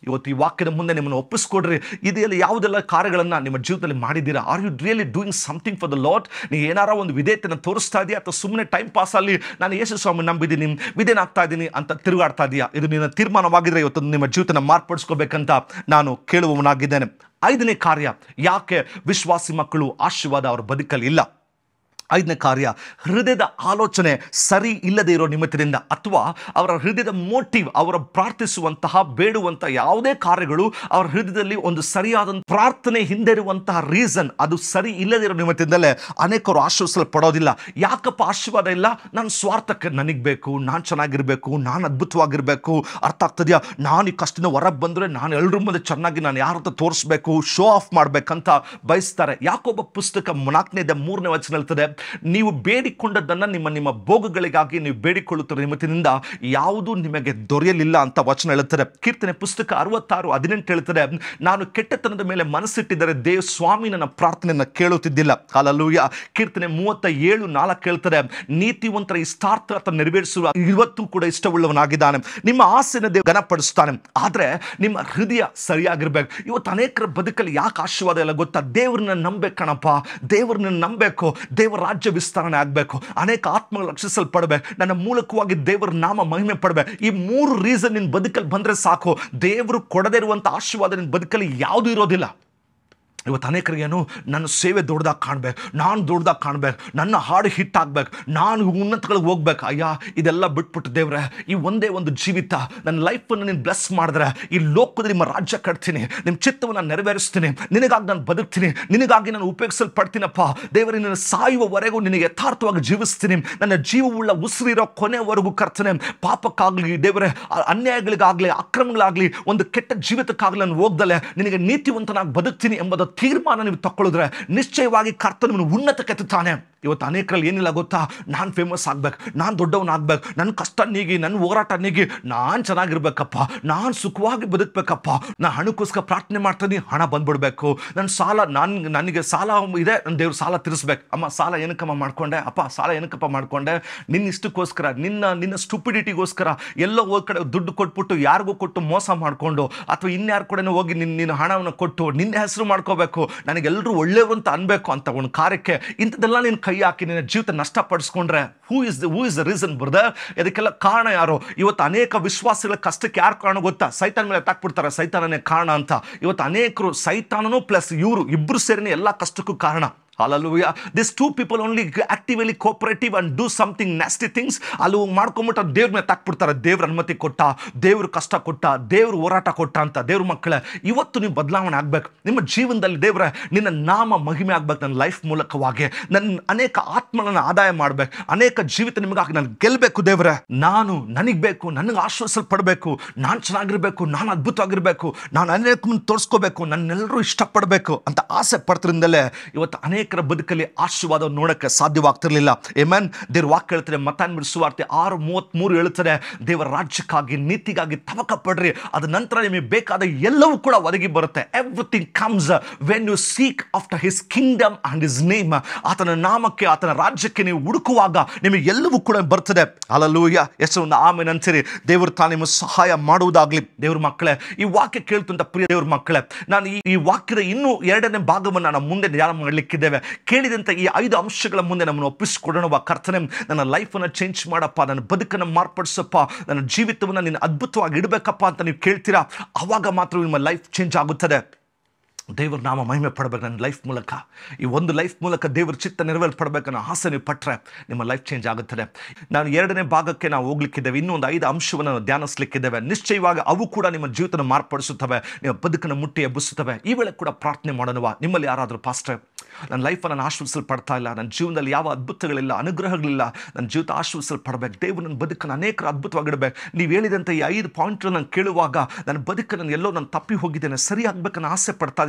ಇವತ್ತು ಈ ವಾಕ್ಯದ ಮುಂದೆ ನಿಮ್ಮನ್ನು ಒಪ್ಪಿಸ್ಕೊಡ್ರಿ ಇದೆಲ್ಲ ಯಾವುದೆಲ್ಲ ಕಾರ್ಯಗಳನ್ನು ನಿಮ್ಮ ಜೀವಿತದಲ್ಲಿ ಮಾಡಿದ್ದೀರಾ are you really doing something for the Lord ನೀವು ಏನಾರ ಒಂದು ವಿಧೇಯತೆಯನ್ನು ತೋರಿಸ್ತಾ ಇದೆಯಾ ಅಥವಾ ಸುಮ್ಮನೆ ಟೈಮ್ ಪಾಸಲ್ಲಿ ನಾನು ಯೇಸು ಸ್ವಾಮಿ ನಂಬಿದ್ದೀನಿ ವಿಧೇನಾಗ್ತಾ ಇದ್ದೀನಿ ಅಂತ ತಿರುಗಾಡ್ತಾ ಇದೆಯಾ ಇದು ನಿನ್ನ ತೀರ್ಮಾನವಾಗಿದ್ರೆ ಇವತ್ತು ನಿಮ್ಮ ಜೀವಿತನ ಮಾರ್ಪಡಿಸ್ಕೋಬೇಕಂತ ನಾನು ಕೇಳುವವನಾಗಿದ್ದೇನೆ ಐದನೇ ಕಾರ್ಯ ಯಾಕೆ ವಿಶ್ವಾಸಿ ಮಕ್ಕಳು ಆಶೀರ್ವಾದ ಅವರ ಬದುಕಲ್ಲಿ ಇಲ್ಲ ಐದನೇ ಕಾರ್ಯ ಹೃದಯದ ಆಲೋಚನೆ ಸರಿ ಇಲ್ಲದೆ ಇರೋ ನಿಮಿತ್ತದಿಂದ ಅಥವಾ ಅವರ ಹೃದಯದ ಮೋಟಿವ್ ಅವರ ಪ್ರಾರ್ಥಿಸುವಂತಹ ಬೇಡುವಂಥ ಯಾವುದೇ ಕಾರ್ಯಗಳು ಅವರ ಹೃದಯದಲ್ಲಿ ಒಂದು ಸರಿಯಾದ ಪ್ರಾರ್ಥನೆ ಹಿಂದೆ ಇರುವಂತಹ ರೀಸನ್ ಅದು ಸರಿ ಇಲ್ಲದೆ ಇರೋ ನಿಮಿತ್ತದಿಂದಲೇ ಅನೇಕರು ಆಶ್ರಯಿಸಲ್ಪಡೋದಿಲ್ಲ ಯಾಕಪ್ಪ ಆಶೀರ್ವಾದ ಇಲ್ಲ ನನ್ನ ಸ್ವಾರ್ಥಕ್ಕೆ ನನಗೆ ಬೇಕು ನಾನು ಚೆನ್ನಾಗಿರಬೇಕು ನಾನು ಅದ್ಭುತವಾಗಿರಬೇಕು ಅರ್ಥ ಆಗ್ತದೆಯಾ ನಾನು ಈ ಕಷ್ಟದಿಂದ ಹೊರಗೆ ಬಂದರೆ ನಾನು ಎಲ್ಲರ ಮುಂದೆ ಚೆನ್ನಾಗಿ ನಾನು ಯಾರ ಹತ್ರ ತೋರಿಸ್ಬೇಕು ಶೋ ಆಫ್ ಮಾಡಬೇಕಂತ ಬಯಸ್ತಾರೆ ಯಾಕೊಬ್ಬ ಪುಸ್ತಕ ನಾಲ್ಕನೇದ ಮೂರನೇ ವಚನ ಹೇಳ್ತದೆ ನೀವು ಬೇಡಿಕೊಂಡದ್ದನ್ನು ನಿಮ್ಮ ನಿಮ್ಮ ಭೋಗಗಳಿಗಾಗಿ ನೀವು ಬೇಡಿಕೊಳ್ಳುತ್ತಿರೋ ನಿಮಿತ್ತದಿಂದ ಯಾವುದು ನಿಮಗೆ ದೊರೆಯಲಿಲ್ಲ ಅಂತ ವಚನ ಹೇಳುತ್ತದೆ ಕೀರ್ತನೆ ಪುಸ್ತಕ ಅರವತ್ತಾರು ಹದಿನೆಂಟು ಹೇಳ್ತದೆ ನಾನು ಕೆಟ್ಟತನದ ಮೇಲೆ ಮನಸ್ಸಿಟ್ಟಿದ್ದರೆ ದೇವ್ ಸ್ವಾಮಿ ನನ್ನ ಪ್ರಾರ್ಥನೆಯನ್ನು ಕೇಳುತ್ತಿದ್ದಿಲ್ಲ ಕಾಲಲ್ಲೂಯ ಕೀರ್ತನೆ ಮೂವತ್ತ ಏಳು ನಾಲ್ಕು ಹೇಳ್ತದೆ ನೀತಿವಂತರ ಇಷ್ಟಾರ್ಥ ನೆರವೇರಿಸುವ ಇವತ್ತು ಕೂಡ ಇಷ್ಟವುಳ್ಳವನಾಗಿದ್ದಾನೆ ನಿಮ್ಮ ಆಸೆನ ದೇವ್ ಘನಪಡಿಸ್ತಾನೆ ಆದರೆ ನಿಮ್ಮ ಹೃದಯ ಸರಿಯಾಗಿರ್ಬೇಕು ಇವತ್ತು ಅನೇಕರ ಬದುಕಲ್ಲಿ ಯಾಕೆ ಆಶೀರ್ವಾದ ಇಲ್ಲ ಗೊತ್ತಾ ದೇವ್ರನ್ನ ನಂಬೇಕು ಕಣಪ್ಪ ದೇವ್ರನ್ನ ನಂಬೇಕು ದೇವರ ರಾಜ್ಯ ವಿಸ್ತರಣೆ ಆಗಬೇಕು ಅನೇಕ ಆತ್ಮಗಳು ರಕ್ಷಿಸಲ್ಪಡಬೇಕು ನನ್ನ ಮೂಲಕವಾಗಿ ದೇವರ ನಾಮ ಮಹಿಮೆ ಪಡಬೇಕು ಈ ಮೂರು ರೀಸನ್ ನಿನ್ನ ಬದುಕಲ್ಲಿ ಬಂದರೆ ಸಾಕು ದೇವರು ಕೊಡದೇ ಇರುವಂಥ ಆಶೀರ್ವಾದ ನಿನ್ನ ಬದುಕಲ್ಲಿ ಯಾವುದೂ ಇರೋದಿಲ್ಲ ಇವತ್ತು ಅನೇಕರಿಗೇನು ನನ್ನ ಸೇವೆ ದೊಡ್ಡದಾಗಿ ಕಾಣ್ಬೇಕು ನಾನು ದೊಡ್ಡದಾಗಿ ಕಾಣ್ಬೇಕು ನನ್ನ ಹಾಡು ಹಿಟ್ ಆಗ್ಬೇಕು ನಾನು ಉನ್ನತಗಳಿಗೆ ಹೋಗ್ಬೇಕು ಅಯ್ಯ ಇದೆಲ್ಲ ಬಿಟ್ಬಿಟ್ಟು ದೇವ್ರೆ ಈ ಒಂದೇ ಒಂದು ಜೀವಿತ ನನ್ನ ಲೈಫನ್ನು ನೀನು ಬ್ಲೆಸ್ ಮಾಡಿದ್ರೆ ಈ ಲೋಕದಲ್ಲಿ ನಿಮ್ಮ ರಾಜ್ಯ ಕಟ್ತೀನಿ ನಿಮ್ಮ ಚಿತ್ತವನ್ನು ನೆರವೇರಿಸ್ತೀನಿ ನಿನಗಾಗಿ ನಾನು ಬದುಕ್ತೀನಿ ನಿನಗಾಗಿ ನಾನು ಉಪಯೋಗಿಸಲ್ಪಡ್ತೀನಪ್ಪ ದೇವರೇ ನಿನ್ನ ಸಾಯುವವರೆಗೂ ನಿನಗೆ ಯಥಾರ್ಥವಾಗಿ ಜೀವಿಸ್ತೀನಿ ನನ್ನ ಜೀವವುಳ್ಳ ಉಸಿರಿರೋ ಕೊನೆವರೆಗೂ ಕರ್ತನೆ ಪಾಪಕ್ಕಾಗಲಿ ದೇವರೇ ಅ- ಅನ್ಯಾಯಗಳಿಗಾಗಲಿ ಅಕ್ರಮಗಳಾಗಲಿ ಒಂದು ಕೆಟ್ಟ ಜೀವಿತಕ್ಕಾಗಲಿ ನಾನು ಹೋಗ್ದಲೆ ನಿನಗೆ ನೀತಿವಂತನಾಗಿ ಬದುಕ್ತೀನಿ ಎಂಬುದು ತೀರ್ಮಾನ ನೀವು ತಗೊಳಿದ್ರೆ ನಿಶ್ಚಯವಾಗಿ ಕರ್ತನ ನಿಮ್ಮನ್ನು ಉನ್ನತಕ್ಕೆ ಎತ್ತುತ್ತಾನೆ ಇವತ್ತು ಅನೇಕರಲ್ಲಿ ಏನಿಲ್ಲ ಗೊತ್ತಾ ನಾನು ಫೇಮಸ್ ಆಗ್ಬೇಕು ನಾನು ದೊಡ್ಡವನಾಗ್ಬೇಕು ನನ್ನ ಕಷ್ಟ ನೀಗಿ ನನ್ನ ಹೋರಾಟ ನೀಗಿ ನಾನು ಚೆನ್ನಾಗಿರ್ಬೇಕಪ್ಪ ನಾನು ಸುಖವಾಗಿ ಬದುಕಬೇಕಪ್ಪ ನಾ ಹಣಕ್ಕೋಸ್ಕರ ಪ್ರಾರ್ಥನೆ ಮಾಡ್ತೀನಿ ಹಣ ಬಂದ್ಬಿಡ್ಬೇಕು ನನ್ನ ಸಾಲ ನಾನು ನನಗೆ ಸಾಲ ಇದೆ ನನ್ನ ದೇವ್ರ ಸಾಲ ತೀರಿಸ್ಬೇಕು ಅಮ್ಮ ಸಾಲ ಏನಕ್ಕಮ್ಮ ಮಾಡ್ಕೊಂಡೆ ಅಪ್ಪ ಸಾಲ ಏನಕ್ಕಪ್ಪ ಮಾಡ್ಕೊಂಡೆ ನಿನ್ನ ಇಷ್ಟಕ್ಕೋಸ್ಕರ ನಿನ್ನ ನಿನ್ನ ಸ್ಟುಪಿಡಿಟಿಗೋಸ್ಕರ ಎಲ್ಲೋ ಹೋದ ಕಡೆ ದುಡ್ಡು ಕೊಟ್ಬಿಟ್ಟು ಯಾರಿಗೂ ಕೊಟ್ಟು ಮೋಸ ಮಾಡಿಕೊಂಡು ಅಥವಾ ಇನ್ಯಾರ ಕಡೆನೂ ಹೋಗಿ ನಿನ್ನ ನಿನ್ನ ಹಣವನ್ನು ಕೊಟ್ಟು ನಿನ್ನ ಹೆಸರು ಮಾಡ್ಕೋಬೇಕು ನನಗೆಲ್ಲರೂ ಒಳ್ಳೆಯವರು ಅಂತ ಅನ್ಬೇಕು ಅಂತ ಒಂದು ಕಾರ್ಯಕ್ಕೆ ಇಂಥದ್ದೆಲ್ಲ ನೀನು ಕೈ ಹಾಕಿ ನಿನ್ನ ಜೀವಿತ ನಷ್ಟಪಡಿಸ್ಕೊಂಡ್ರೆ who is the who is the reason brother ಇದಕ್ಕೆಲ್ಲ ಕಾರಣ ಯಾರು ಇವತ್ತು ಅನೇಕ ವಿಶ್ವಾಸಿಗಳ ಕಷ್ಟಕ್ಕೆ ಯಾರು ಕಾರಣ ಗೊತ್ತಾ ಸೈತಾನ ಮೇಲೆ ತಾಕ್ಬಿಡ್ತಾರೆ ಸೈತಾನನೇ ಕಾರಣ ಅಂತ ಇವತ್ತು ಅನೇಕರು ಸೈತಾನನು ಪ್ಲಸ್ ಇವರು ಇಬ್ಬರು ಸೇರಿನೇ ಎಲ್ಲ ಕಷ್ಟಕ್ಕೂ ಕಾರಣ Hallelujah. These two people only actively cooperative and do something nasty things. ಅಲ್ಲಿ ಹೋಗಿ ಮಾಡ್ಕೊಂಬಿಟ್ಟು ದೇವ್ರ ಮೇಲೆ ತಾಕ್ಬಿಡ್ತಾರೆ ದೇವ್ರ ಅನುಮತಿ ಕೊಟ್ಟ ದೇವ್ರ ಕಷ್ಟ ಕೊಟ್ಟ ದೇವ್ರ ಹೋರಾಟ ಕೊಟ್ಟ ಅಂತ ದೇವ್ರ ಮಕ್ಕಳೇ ಇವತ್ತು ನೀವು ಬದಲಾವಣೆ ಆಗ್ಬೇಕು ನಿಮ್ಮ ಜೀವನದಲ್ಲಿ ದೇವ್ರ ನಿನ್ನ ನಾಮ ಮಹಿಮೆ ಆಗ್ಬೇಕು ನನ್ನ ಲೈಫ್ ಮೂಲಕವಾಗಿ ನನ್ನ ಅನೇಕ ಆತ್ಮಗಳನ್ನ ಆದಾಯ ಮಾಡ್ಬೇಕು ಅನೇಕ ಜೀವಿತ ನಿಮಗಾಗಿ ನಾನು ಗೆಲ್ಲಬೇಕು ದೇವ್ರೆ ನಾನು ನನಗೆ ಬೇಕು ನನಗೆ ಆಶ್ವಾಸಲ್ಪಡಬೇಕು ನಾನು ಚೆನ್ನಾಗಿರ್ಬೇಕು ನಾನು ಅದ್ಭುತವಾಗಿರ್ಬೇಕು ನಾನು ಅನೇಕ ತೋರಿಸ್ಕೋಬೇಕು ನನ್ನೆಲ್ಲರೂ ಇಷ್ಟಪಡಬೇಕು ಅಂತ ಆಸೆ ಪಡ್ತಿರಿಂದಲೇ ಇವತ್ತು ಅನೇಕರ ಬದುಕಲ್ಲಿ ಆಶೀರ್ವಾದ ನೋಡೋಕ್ಕೆ ಸಾಧ್ಯವಾಗ್ತಿರ್ಲಿಲ್ಲ ಏಮನ್ ದೇವ್ರ ವಾಕ್ಯ ಹೇಳ್ತಾರೆ ಮತಾನ್ ಬಿಡಿಸುವಾರ್ತೆ ಆರು ಮೂವತ್ತ್ಮೂರು ಹೇಳ್ತಾರೆ ದೇವರ ರಾಜ್ಯಕ್ಕಾಗಿ ನೀತಿಗಾಗಿ ತವಕ ಪಡ್ರಿ ಅದ ನಂತರ ನಿಮಗೆ ಬೇಕಾದ ಎಲ್ಲವೂ ಕೂಡ ಒದಗಿ ಬರುತ್ತೆ everything comes when you seek after his kingdom and his name ಆತನ ನಾಮಕ್ಕೆ ಆತನ ರಾಜ್ಯಕ್ಕೆ ನೀವು ಹುಡುಕುವಾಗ ನಿಮಗೆ ಎಲ್ಲವೂ ಕೂಡ ಬರ್ತದೆ ಅಲ್ಲೂಯ್ಯ ಎಷ್ಟು ಒಂದು ಆಮೇಲೆ ಅಂತೀರಿ ದೇವರು ತಾನು ನಿಮ್ಮ ಸಹಾಯ ಮಾಡುವುದಾಗ್ಲಿ ದೇವ್ರ ಮಕ್ಕಳೇ ಈ ವಾಕ್ಯ ಕೇಳ್ತಂತ ಪ್ರಿಯ ದೇವ್ರ ಮಕ್ಕಳೇ ನಾನು ಈ ಈ ವಾಕ್ಯದ ಇನ್ನೂ ಎರಡನೇ ಭಾಗವನ್ನು ನಾನು ಮುಂದೆ ಧ್ಯಾನ ಮಾಡಲಿಕ್ಕಿದ್ದೇವೆ ಕೇಳಿದಂಥ ಈ ಐದು ಅಂಶಗಳ ಮುಂದೆ ನಮ್ಮನ್ನು ಒಪ್ಪಿಸಿಕೊಡೋಣ ಕರ್ತನೆ ನನ್ನ ಲೈಫನ್ನು ಚೇಂಜ್ ಮಾಡಪ್ಪ ನನ್ನ ಬದುಕನ್ನು ಮಾರ್ಪಡಿಸಪ್ಪ ನನ್ನ ಜೀವಿತವನ್ನು ನೀನು ಅದ್ಭುತವಾಗಿ ಇಡಬೇಕಪ್ಪ ಅಂತ ನೀವು ಕೇಳ್ತೀರಾ ಆವಾಗ ಮಾತ್ರ ನಿಮ್ಮ ಲೈಫ್ ಚೇಂಜ್ ಆಗುತ್ತದೆ ದೇವ್ರ ನಾಮ ಮಹಿಮೆ ಪಡಬೇಕು ನನ್ನ ಲೈಫ್ ಮೂಲಕ ಈ ಒಂದು ಲೈಫ್ ಮೂಲಕ ದೇವ್ರ ಚಿತ್ತ ನೆರವೇರ್ಪಡಬೇಕನ್ನೋ ಆಸೆ ನೀವು ಪಟ್ಟರೆ ನಿಮ್ಮ ಲೈಫ್ ಚೇಂಜ್ ಆಗುತ್ತದೆ ನಾನು ಎರಡನೇ ಭಾಗಕ್ಕೆ ನಾವು ಹೋಗ್ಲಿಕ್ಕಿದ್ದೇವೆ ಇನ್ನೊಂದು ಐದು ಅಂಶವನ್ನು ನಾವು ಧ್ಯಾನಿಸ್ಲಿಕ್ಕಿದ್ದೇವೆ ನಿಶ್ಚಯವಾಗಿ ಅವು ಕೂಡ ನಿಮ್ಮ ಜೀವಿತನ ಮಾರ್ಪಡಿಸುತ್ತವೆ ನಿಮ್ಮ ಬದುಕನ್ನು ಮುಟ್ಟಿ ಎಬ್ಬಿಸುತ್ತವೆ ಈ ವೇಳೆ ಕೂಡ ಪ್ರಾರ್ಥನೆ ಮಾಡೋಣವಾ ನಿಮ್ಮಲ್ಲಿ ಯಾರಾದರೂ ಪಾಸ್ಟ್ರೆ ನನ್ನ ಲೈಫನ್ನು ನಾನು ಆಶ್ವಸಿಸಲ್ಪಡ್ತಾ ಇಲ್ಲ ನನ್ನ ಜೀವನದಲ್ಲಿ ಯಾವ ಅದ್ಭುತಗಳಿಲ್ಲ ಅನುಗ್ರಹಗಳಿಲ್ಲ ನನ್ನ ಜೀವಿತ ಆಶ್ವಸಿಸಲ್ಪಡಬೇಕು ದೇವರು ನನ್ನ ಬದುಕನ್ನು ಅನೇಕರು ಅದ್ಭುತವಾಗಿಡಬೇಕು ನೀವು ಹೇಳಿದಂಥ ಈ ಐದು ಪಾಯಿಂಟ್ ನಾನು ಕೇಳುವಾಗ ನನ್ನ ಬದುಕನ್ನು ಎಲ್ಲೋ ನಾನು ತಪ್ಪಿ ಹೋಗಿದ್ದೇನೆ ಸರಿ ಆಗ್ಬೇಕನ್ನೋ ಆಸೆ ಪಡ್ತಾ ಇದ್ದೀನಿ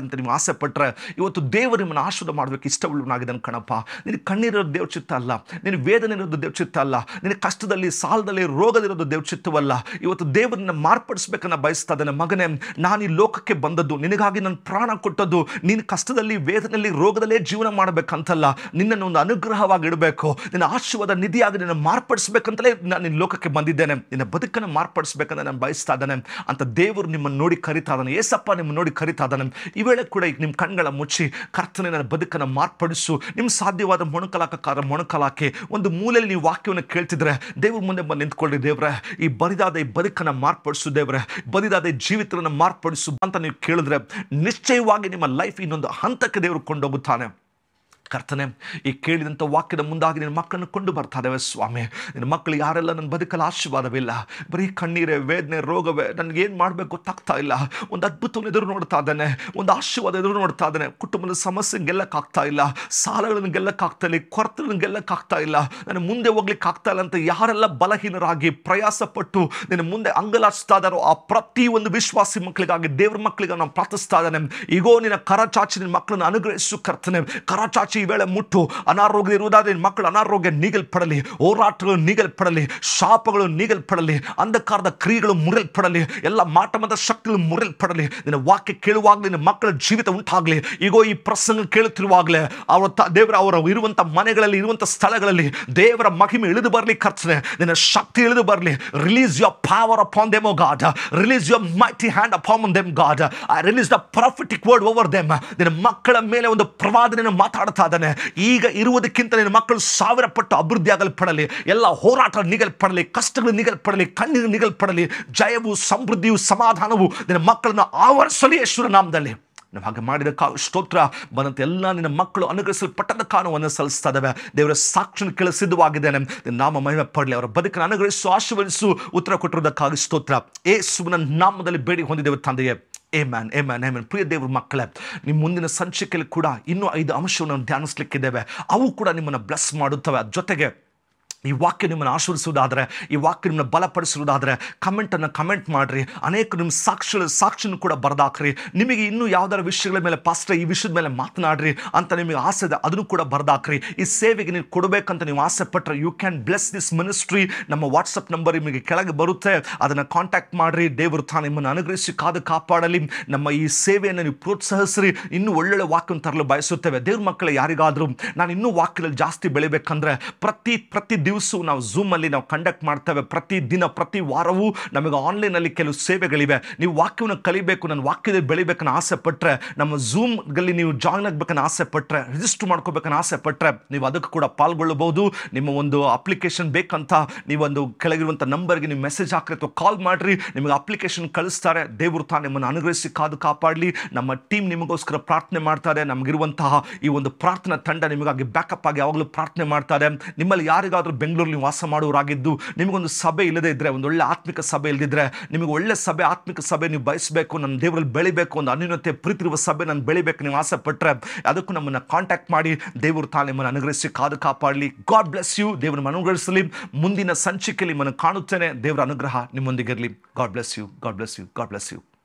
ಅಂತ ನೀವು ಆಸೆ ಪಟ್ಟರೆ ಇವತ್ತು ದೇವರು ನಿಮ್ಮನ್ನು ಆಶೀರ್ವಾದ ಮಾಡಬೇಕು ಇಷ್ಟವುಳ್ಳವನಾಗಿದ್ದಾನೆ ಕಣಪ್ಪ ನಿನಗೆ ಕಣ್ಣೀರೋದು ದೇವ್ರ ಚಿತ್ತ ಅಲ್ಲ ನಿನಗೆ ವೇದನೆ ಇರೋದು ದೇವ್ರ ಚಿತ್ತ ಅಲ್ಲ ನಿನಗೆ ಕಷ್ಟದಲ್ಲಿ ಸಾಲದಲ್ಲಿ ರೋಗದಿರೋದು ದೇವ್ರ ಚಿತ್ತವಲ್ಲ ಇವತ್ತು ದೇವರನ್ನ ಮಾರ್ಪಡಿಸ್ಬೇಕನ್ನ ಬಯಸ್ತಾ ಇದ್ದಾನೆ ಮಗನೇ ನಾನು ಈ ಲೋಕಕ್ಕೆ ಬಂದದ್ದು ನಿನಗಾಗಿ ನನ್ನ ಪ್ರಾಣ ಕೊಟ್ಟದ್ದು ನೀನು ಕಷ್ಟದಲ್ಲಿ ವೇದನೆಯಲ್ಲಿ ರೋಗದಲ್ಲೇ ಜೀವನ ಮಾಡಬೇಕಂತಲ್ಲ ನಿನ್ನನ್ನು ಒಂದು ಅನುಗ್ರಹವಾಗಿ ಇಡಬೇಕು ನಿನ್ನ ಆಶೀರ್ವಾದ ನಿಧಿಯಾಗಿ ನಿನ್ನ ಮಾರ್ಪಡಿಸ್ಬೇಕಂತಲೇ ನಾನು ನಿನ್ನ ಲೋಕಕ್ಕೆ ಬಂದಿದ್ದೇನೆ ನಿನ್ನ ಬದುಕನ್ನು ಮಾರ್ಪಡಿಸ್ಬೇಕಂತ ನಾನು ಬಯಸ್ತಾ ಇದ್ದಾನೆ ಅಂತ ದೇವರು ನಿಮ್ಮನ್ನು ನೋಡಿ ಕರಿತಾ ಇದ್ದಾನೆ ಏಸಪ್ಪ ನಿಮ್ಮನ್ನು ನೋಡಿ ಕರಿತಾ ಇದ್ದಾನೆ ಈ ವೇಳೆ ಕೂಡ ಈಗ ನಿಮ್ಮ ಕಣ್ಗಳ ಮುಚ್ಚಿ ಕರ್ತನೆ ನನ್ನ ಬದುಕನ್ನು ಮಾರ್ಪಡಿಸು ನಿಮ್ಮ ಸಾಧ್ಯವಾದ ಮೊಣಕಲಾಕಕಾರ ಮೊಣಕಲಾಕಿ ಒಂದು ಮೂಲೆಯಲ್ಲಿ ನೀವು ವಾಕ್ಯವನ್ನು ಕೇಳ್ತಿದ್ರೆ ದೇವ್ರ ಮುಂದೆ ಬಂದು ನಿಂತ್ಕೊಳ್ಳಿ ದೇವ್ರೆ ಈ ಬರಿದಾದ ಈ ಬದುಕನ್ನು ಮಾರ್ಪಡಿಸು ದೇವ್ರೆ ಬರಿದಾದ ಈ ಜೀವಿತವನ್ನು ಮಾರ್ಪಡಿಸು ಅಂತ ನೀವು ಕೇಳಿದ್ರೆ ನಿಶ್ಚಯವಾಗಿ ನಿಮ್ಮ ಲೈಫ್ ಇನ್ನೊಂದು ಹಂತಕ್ಕೆ ದೇವರು ಕೊಂಡೋಗುತ್ತಾನೆ ಕರ್ತನೆ ಈ ಕೇಳಿದಂಥ ವಾಕ್ಯದ ಮುಂದಾಗಿ ನಿನ್ನ ಮಕ್ಕಳನ್ನು ಕೊಂಡು ಬರ್ತಾ ಇದ್ದಾವೆ ಸ್ವಾಮಿ ನಿನ್ನ ಮಕ್ಕಳು ಯಾರೆಲ್ಲ ನನ್ನ ಬದುಕಲ್ಲಿ ಆಶೀರ್ವಾದವಿಲ್ಲ ಬರೀ ಕಣ್ಣೀರೇ ವೇದನೆ ರೋಗವೇ ನನಗೆ ಏನು ಮಾಡಬೇಕು ಗೊತ್ತಾಗ್ತಾ ಇಲ್ಲ ಒಂದು ಅದ್ಭುತವನ್ನು ಎದುರು ನೋಡ್ತಾ ಇದ್ದಾನೆ ಒಂದು ಆಶೀರ್ವಾದ ಎದುರು ನೋಡ್ತಾ ಇದ್ದಾನೆ ಕುಟುಂಬದ ಸಮಸ್ಯೆ ಗೆಲ್ಲಕ್ಕಾಗ್ತಾ ಇಲ್ಲ ಸಾಲಗಳನ್ನು ಗೆಲ್ಲಕ್ಕಾಗ್ತಾ ಇಲ್ಲ ಕೊರತೆಗಳನ್ನು ಗೆಲ್ಲಕ್ಕಾಗ್ತಾ ಇಲ್ಲ ನಾನು ಮುಂದೆ ಹೋಗ್ಲಿಕ್ಕೆ ಆಗ್ತಾ ಇಲ್ಲ ಅಂತ ಯಾರೆಲ್ಲ ಬಲಹೀನರಾಗಿ ಪ್ರಯಾಸ ಪಟ್ಟು ನಿನ್ನ ಮುಂದೆ ಅಂಗಲಾಚಿಸ್ತಾ ಇದ್ದಾರೋ ಆ ಪ್ರತಿ ಒಂದು ವಿಶ್ವಾಸಿ ಮಕ್ಕಳಿಗಾಗಿ ದೇವ್ರ ಮಕ್ಕಳಿಗೆ ನಾನು ಪ್ರಾರ್ಥಿಸ್ತಾ ಇದ್ದಾನೆ ಈಗೋ ನಿನ್ನ ಕರ ಚಾಚಿ ನಿನ್ನ ಮಕ್ಕಳನ್ನು ಅನುಗ್ರಹಿಸು ಕರ್ತನೆ ಕರ ಚಾಚಿ ಈ ವೇಳೆ ಮುಟ್ಟು ಅನಾರೋಗ್ಯ ಇರುವುದಾದ್ರೆ ನಿನ್ನ ಮಕ್ಕಳು ಅನಾರೋಗ್ಯ ನೀಗಲ್ಪಡಲಿ ಹೋರಾಟಗಳು ನೀಗಲ್ಪಡಲಿ ಶಾಪಗಳು ನೀಗಲ್ಪಡಲಿ ಅಂಧಕಾರದ ಕ್ರಿಯೆಗಳು ಮುರಿಯಲ್ಪಡಲಿ ಎಲ್ಲ ಮಾಟಮದ ಶಕ್ತಿಗಳು ಮುರಿಯಲ್ಪಡಲಿ ನಿನ್ನ ವಾಕ್ಯ ಕೇಳುವಾಗಲೇ ನಿನ್ನ ಮಕ್ಕಳ ಜೀವಿತ ಉಂಟಾಗಲಿ ಈಗೋ ಈ ಪ್ರಸಂಗ ಕೇಳುತ್ತಿರುವಾಗಲೇ ಅವರ ತ ದೇವರ ಅವರ ಇರುವಂಥ ಮನೆಗಳಲ್ಲಿ ಇರುವಂಥ ಸ್ಥಳಗಳಲ್ಲಿ ದೇವರ ಮಹಿಮೆ ಇಳಿದು ಬರಲಿ ಖರ್ಚನೆ ನಿನ್ನ ಶಕ್ತಿ ಇಳಿದು ಬರಲಿ release your power upon them God release your mighty hand upon them God I release the prophetic word over them ನಿನ್ನ ಮಕ್ಕಳ ಮೇಲೆ ಒಂದು ಪ್ರವಾದನೆಯನ್ನು ಮಾತಾಡ್ತಾ ಇದ್ದಾನೆ ಈಗ ಇರುವುದಕ್ಕಿಂತ ನಿನ್ನ ಮಕ್ಕಳು ಸಾವಿರ ಪಟ್ಟು ಅಭಿವೃದ್ಧಿ ಆಗಲ್ಪಡಲಿ ಎಲ್ಲ ಹೋರಾಟ ನಿಗಲ್ಪಡಲಿ ಕಷ್ಟಗಳು ನಿಗಲ್ಪಡಲಿ ಕಣ್ಣೀರು ನಿಗಲ್ಪಡಲಿ ಜಯವು ಸಮೃದ್ಧಿಯು ಸಮಾಧಾನವು ನಿನ್ನ ಮಕ್ಕಳನ್ನು ಆವರಿಸಲಿ ಯೇಸುವಿನ ನಾಮದಲ್ಲಿ ನಾವು ಹಾಗೆ ಮಾಡಿದ ಕಾ ಸ್ತೋತ್ರ ಬಂದಂತೆ ಎಲ್ಲ ನಿನ್ನ ಮಕ್ಕಳು ಅನುಗ್ರಹಿಸಲ್ಪಟ್ಟದ ಕಾರಣವನ್ನು ಸಲ್ಲಿಸ್ತಾ ಇದ್ದಾವೆ ದೇವರ ಸಾಕ್ಷಿನ ಕೇಳ ಸಿದ್ಧವಾಗಿದ್ದೇನೆ ನಿನ್ನ ನಾಮ ಮಹಿಮೆ ಪಡಲಿ ಅವರ ಬದುಕನ್ನು ಅನುಗ್ರಹಿಸು ಆಶೀರ್ವದಿಸು ಉತ್ತರ ಕೊಟ್ಟಿರುವುದಕ್ಕಾಗಿ ಸ್ತೋತ್ರ ಏಸುವಿನ ನಾಮದಲ್ಲಿ ಬೇಡಿ ಹೊಂದಿದ್ದೇವೆ ತಂದೆಯೇ ಏ ಮ್ಯಾನ್ ಏ ಮ್ಯಾನ್ ಏ ಮ್ಯಾನ್ ಪ್ರಿಯ ದೇವ್ರ ಮಕ್ಕಳೇ ನಿಮ್ಮ ಮುಂದಿನ ಸಂಚಿಕೆಯಲ್ಲಿ ಕೂಡ ಇನ್ನೂ ಐದು ಅಂಶವನ್ನು ಧ್ಯಾನಿಸ್ಲಿಕ್ಕಿದ್ದೇವೆ ಅವು ಕೂಡ ನಿಮ್ಮನ್ನು ಬ್ಲೆಸ್ ಮಾಡುತ್ತವೆ ಅದ್ ಜೊತೆಗೆ ಈ ವಾಕ್ಯ ನಿಮ್ಮನ್ನು ಆಶೀರ್ವಿಸುವುದಾದರೆ ಈ ವಾಕ್ಯ ನಿಮ್ಮನ್ನು ಬಲಪಡಿಸುವುದಾದರೆ ಕಮೆಂಟನ್ನು ಕಮೆಂಟ್ ಮಾಡಿರಿ ಅನೇಕ ನಿಮ್ಮ ಸಾಕ್ಷಿ ಸಾಕ್ಷಿನೂ ಕೂಡ ಬರೆದಾಕ್ರಿ ನಿಮಗೆ ಇನ್ನೂ ಯಾವ್ದಾರ ವಿಷಯಗಳ ಮೇಲೆ ಪಾಸ್ಟ್ರೆ ಈ ವಿಷಯದ ಮೇಲೆ ಮಾತನಾಡ್ರಿ ಅಂತ ನಿಮಗೆ ಆಸೆ ಇದೆ ಅದನ್ನು ಕೂಡ ಬರೆದಾಕ್ರಿ ಈ ಸೇವೆಗೆ ನೀವು ಕೊಡಬೇಕಂತ ನೀವು ಆಸೆ ಪಟ್ಟರೆ you can bless this ministry ನಮ್ಮ ವಾಟ್ಸಪ್ ನಂಬರ್ ನಿಮಗೆ ಕೆಳಗೆ ಬರುತ್ತೆ ಅದನ್ನು ಕಾಂಟ್ಯಾಕ್ಟ್ ಮಾಡಿರಿ ದೇವರು ತಾನು ನಿಮ್ಮನ್ನು ಅನುಗ್ರಹಿಸಿ ಕಾದು ಕಾಪಾಡಲಿ ನಮ್ಮ ಈ ಸೇವೆಯನ್ನು ನೀವು ಪ್ರೋತ್ಸಾಹಿಸ್ರಿ ಇನ್ನೂ ಒಳ್ಳೊಳ್ಳೆ ವಾಕ್ಯವನ್ನು ತರಲು ಬಯಸುತ್ತೇವೆ ದೇವ್ರ ಮಕ್ಕಳು ಯಾರಿಗಾದರೂ ನಾನು ಇನ್ನೂ ವಾಕ್ಯದಲ್ಲಿ ಜಾಸ್ತಿ ಬೆಳಿಬೇಕಂದ್ರೆ ಪ್ರತಿ ಪ್ರತಿ ದಿವಸವೂ ನಾವು ಝೂಮಲ್ಲಿ ನಾವು ಕಂಡಕ್ಟ್ ಮಾಡ್ತೇವೆ ಪ್ರತಿ ದಿನ ಪ್ರತಿ ವಾರವೂ ನಮಗೆ ಆನ್ಲೈನಲ್ಲಿ ಕೆಲವು ಸೇವೆಗಳಿವೆ ನೀವು ವಾಕ್ಯವನ್ನು ಕಲಿಬೇಕು ನನ್ನ ವಾಕ್ಯದಲ್ಲಿ ಬೆಳಿಬೇಕನ್ನ ಆಸೆ ಪಟ್ಟರೆ ನಮ್ಮ ಝೂಮ್ಗಲ್ಲಿ ನೀವು ಜಾಯ್ನ್ ಆಗಬೇಕನ್ನ ಆಸೆ ಪಟ್ಟರೆ ರಿಜಿಸ್ಟರ್ ಮಾಡ್ಕೋಬೇಕನ್ನ ಆಸೆ ಪಟ್ಟರೆ ನೀವು ಅದಕ್ಕೂ ಕೂಡ ಪಾಲ್ಗೊಳ್ಳಬಹುದು ನಿಮ್ಮ ಒಂದು ಅಪ್ಲಿಕೇಶನ್ ಬೇಕಂತ ನೀವೊಂದು ಕೆಳಗಿರುವಂಥ ನಂಬರ್ಗೆ ನೀವು ಮೆಸೇಜ್ ಹಾಕ್ರಿ ಅಥವಾ ಕಾಲ್ ಮಾಡಿರಿ ನಿಮಗೆ ಅಪ್ಲಿಕೇಶನ್ ಕಳಿಸ್ತಾರೆ ದೇವರು ತಾನು ನಿಮ್ಮನ್ನು ಅನುಗ್ರಹಿಸಿ ಕಾದು ಕಾಪಾಡಲಿ ನಮ್ಮ ಟೀಮ್ ನಿಮಗೋಸ್ಕರ ಪ್ರಾರ್ಥನೆ ಮಾಡ್ತಾರೆ ನಮಗಿರುವಂತಹ ಈ ಒಂದು ಪ್ರಾರ್ಥನಾ ತಂಡ ನಿಮಗಾಗಿ ಬ್ಯಾಕಪ್ ಆಗಿ ಯಾವಾಗಲೂ ಪ್ರಾರ್ಥನೆ ಮಾಡ್ತಾರೆ ನಿಮ್ಮಲ್ಲಿ ಯಾರಿಗಾದರೂ ಬೆಂಗಳೂರಲ್ಲಿ ವಾಸ ಮಾಡುವರಾಗಿದ್ದು ನಿಮಗೊಂದು ಸಭೆ ಇಲ್ಲದೇ ಇದ್ದರೆ ಒಂದು ಒಳ್ಳೆ ಆತ್ಮಿಕ ಸಭೆ ಇಲ್ಲದಿದ್ದರೆ ನಿಮಗೆ ಒಳ್ಳೆ ಸಭೆ ಆತ್ಮಿಕ ಸಭೆ ನೀವು ಬಯಸಬೇಕು ನನ್ನ ದೇವರಲ್ಲಿ ಬೆಳಿಬೇಕು ಒಂದು ಅನ್ಯೂನ್ಯತೆ ಪ್ರೀತಿರುವ ಸಭೆ ನಾನು ಬೆಳಿಬೇಕು ನೀವು ಆಸೆ ಪಟ್ಟರೆ ಅದಕ್ಕೂ ನಮ್ಮನ್ನು ಕಾಂಟ್ಯಾಕ್ಟ್ ಮಾಡಿ ದೇವರು ತಾನು ನಿಮ್ಮನ್ನು ಅನುಗ್ರಹಿಸಿ ಕಾದು ಕಾಪಾಡಲಿ ಗಾಡ್ ಬ್ಲೆಸ್ ಯು ದೇವರನ್ನು ಅನುಗ್ರಹಿಸಲಿ ಮುಂದಿನ ಸಂಚಿಕೆಯಲ್ಲಿ ನಿಮ್ಮನ್ನು ಕಾಣುತ್ತೇನೆ ದೇವರ ಅನುಗ್ರಹ ನಿಮ್ಮೊಂದಿಗಿರಲಿ God bless you God bless you God bless you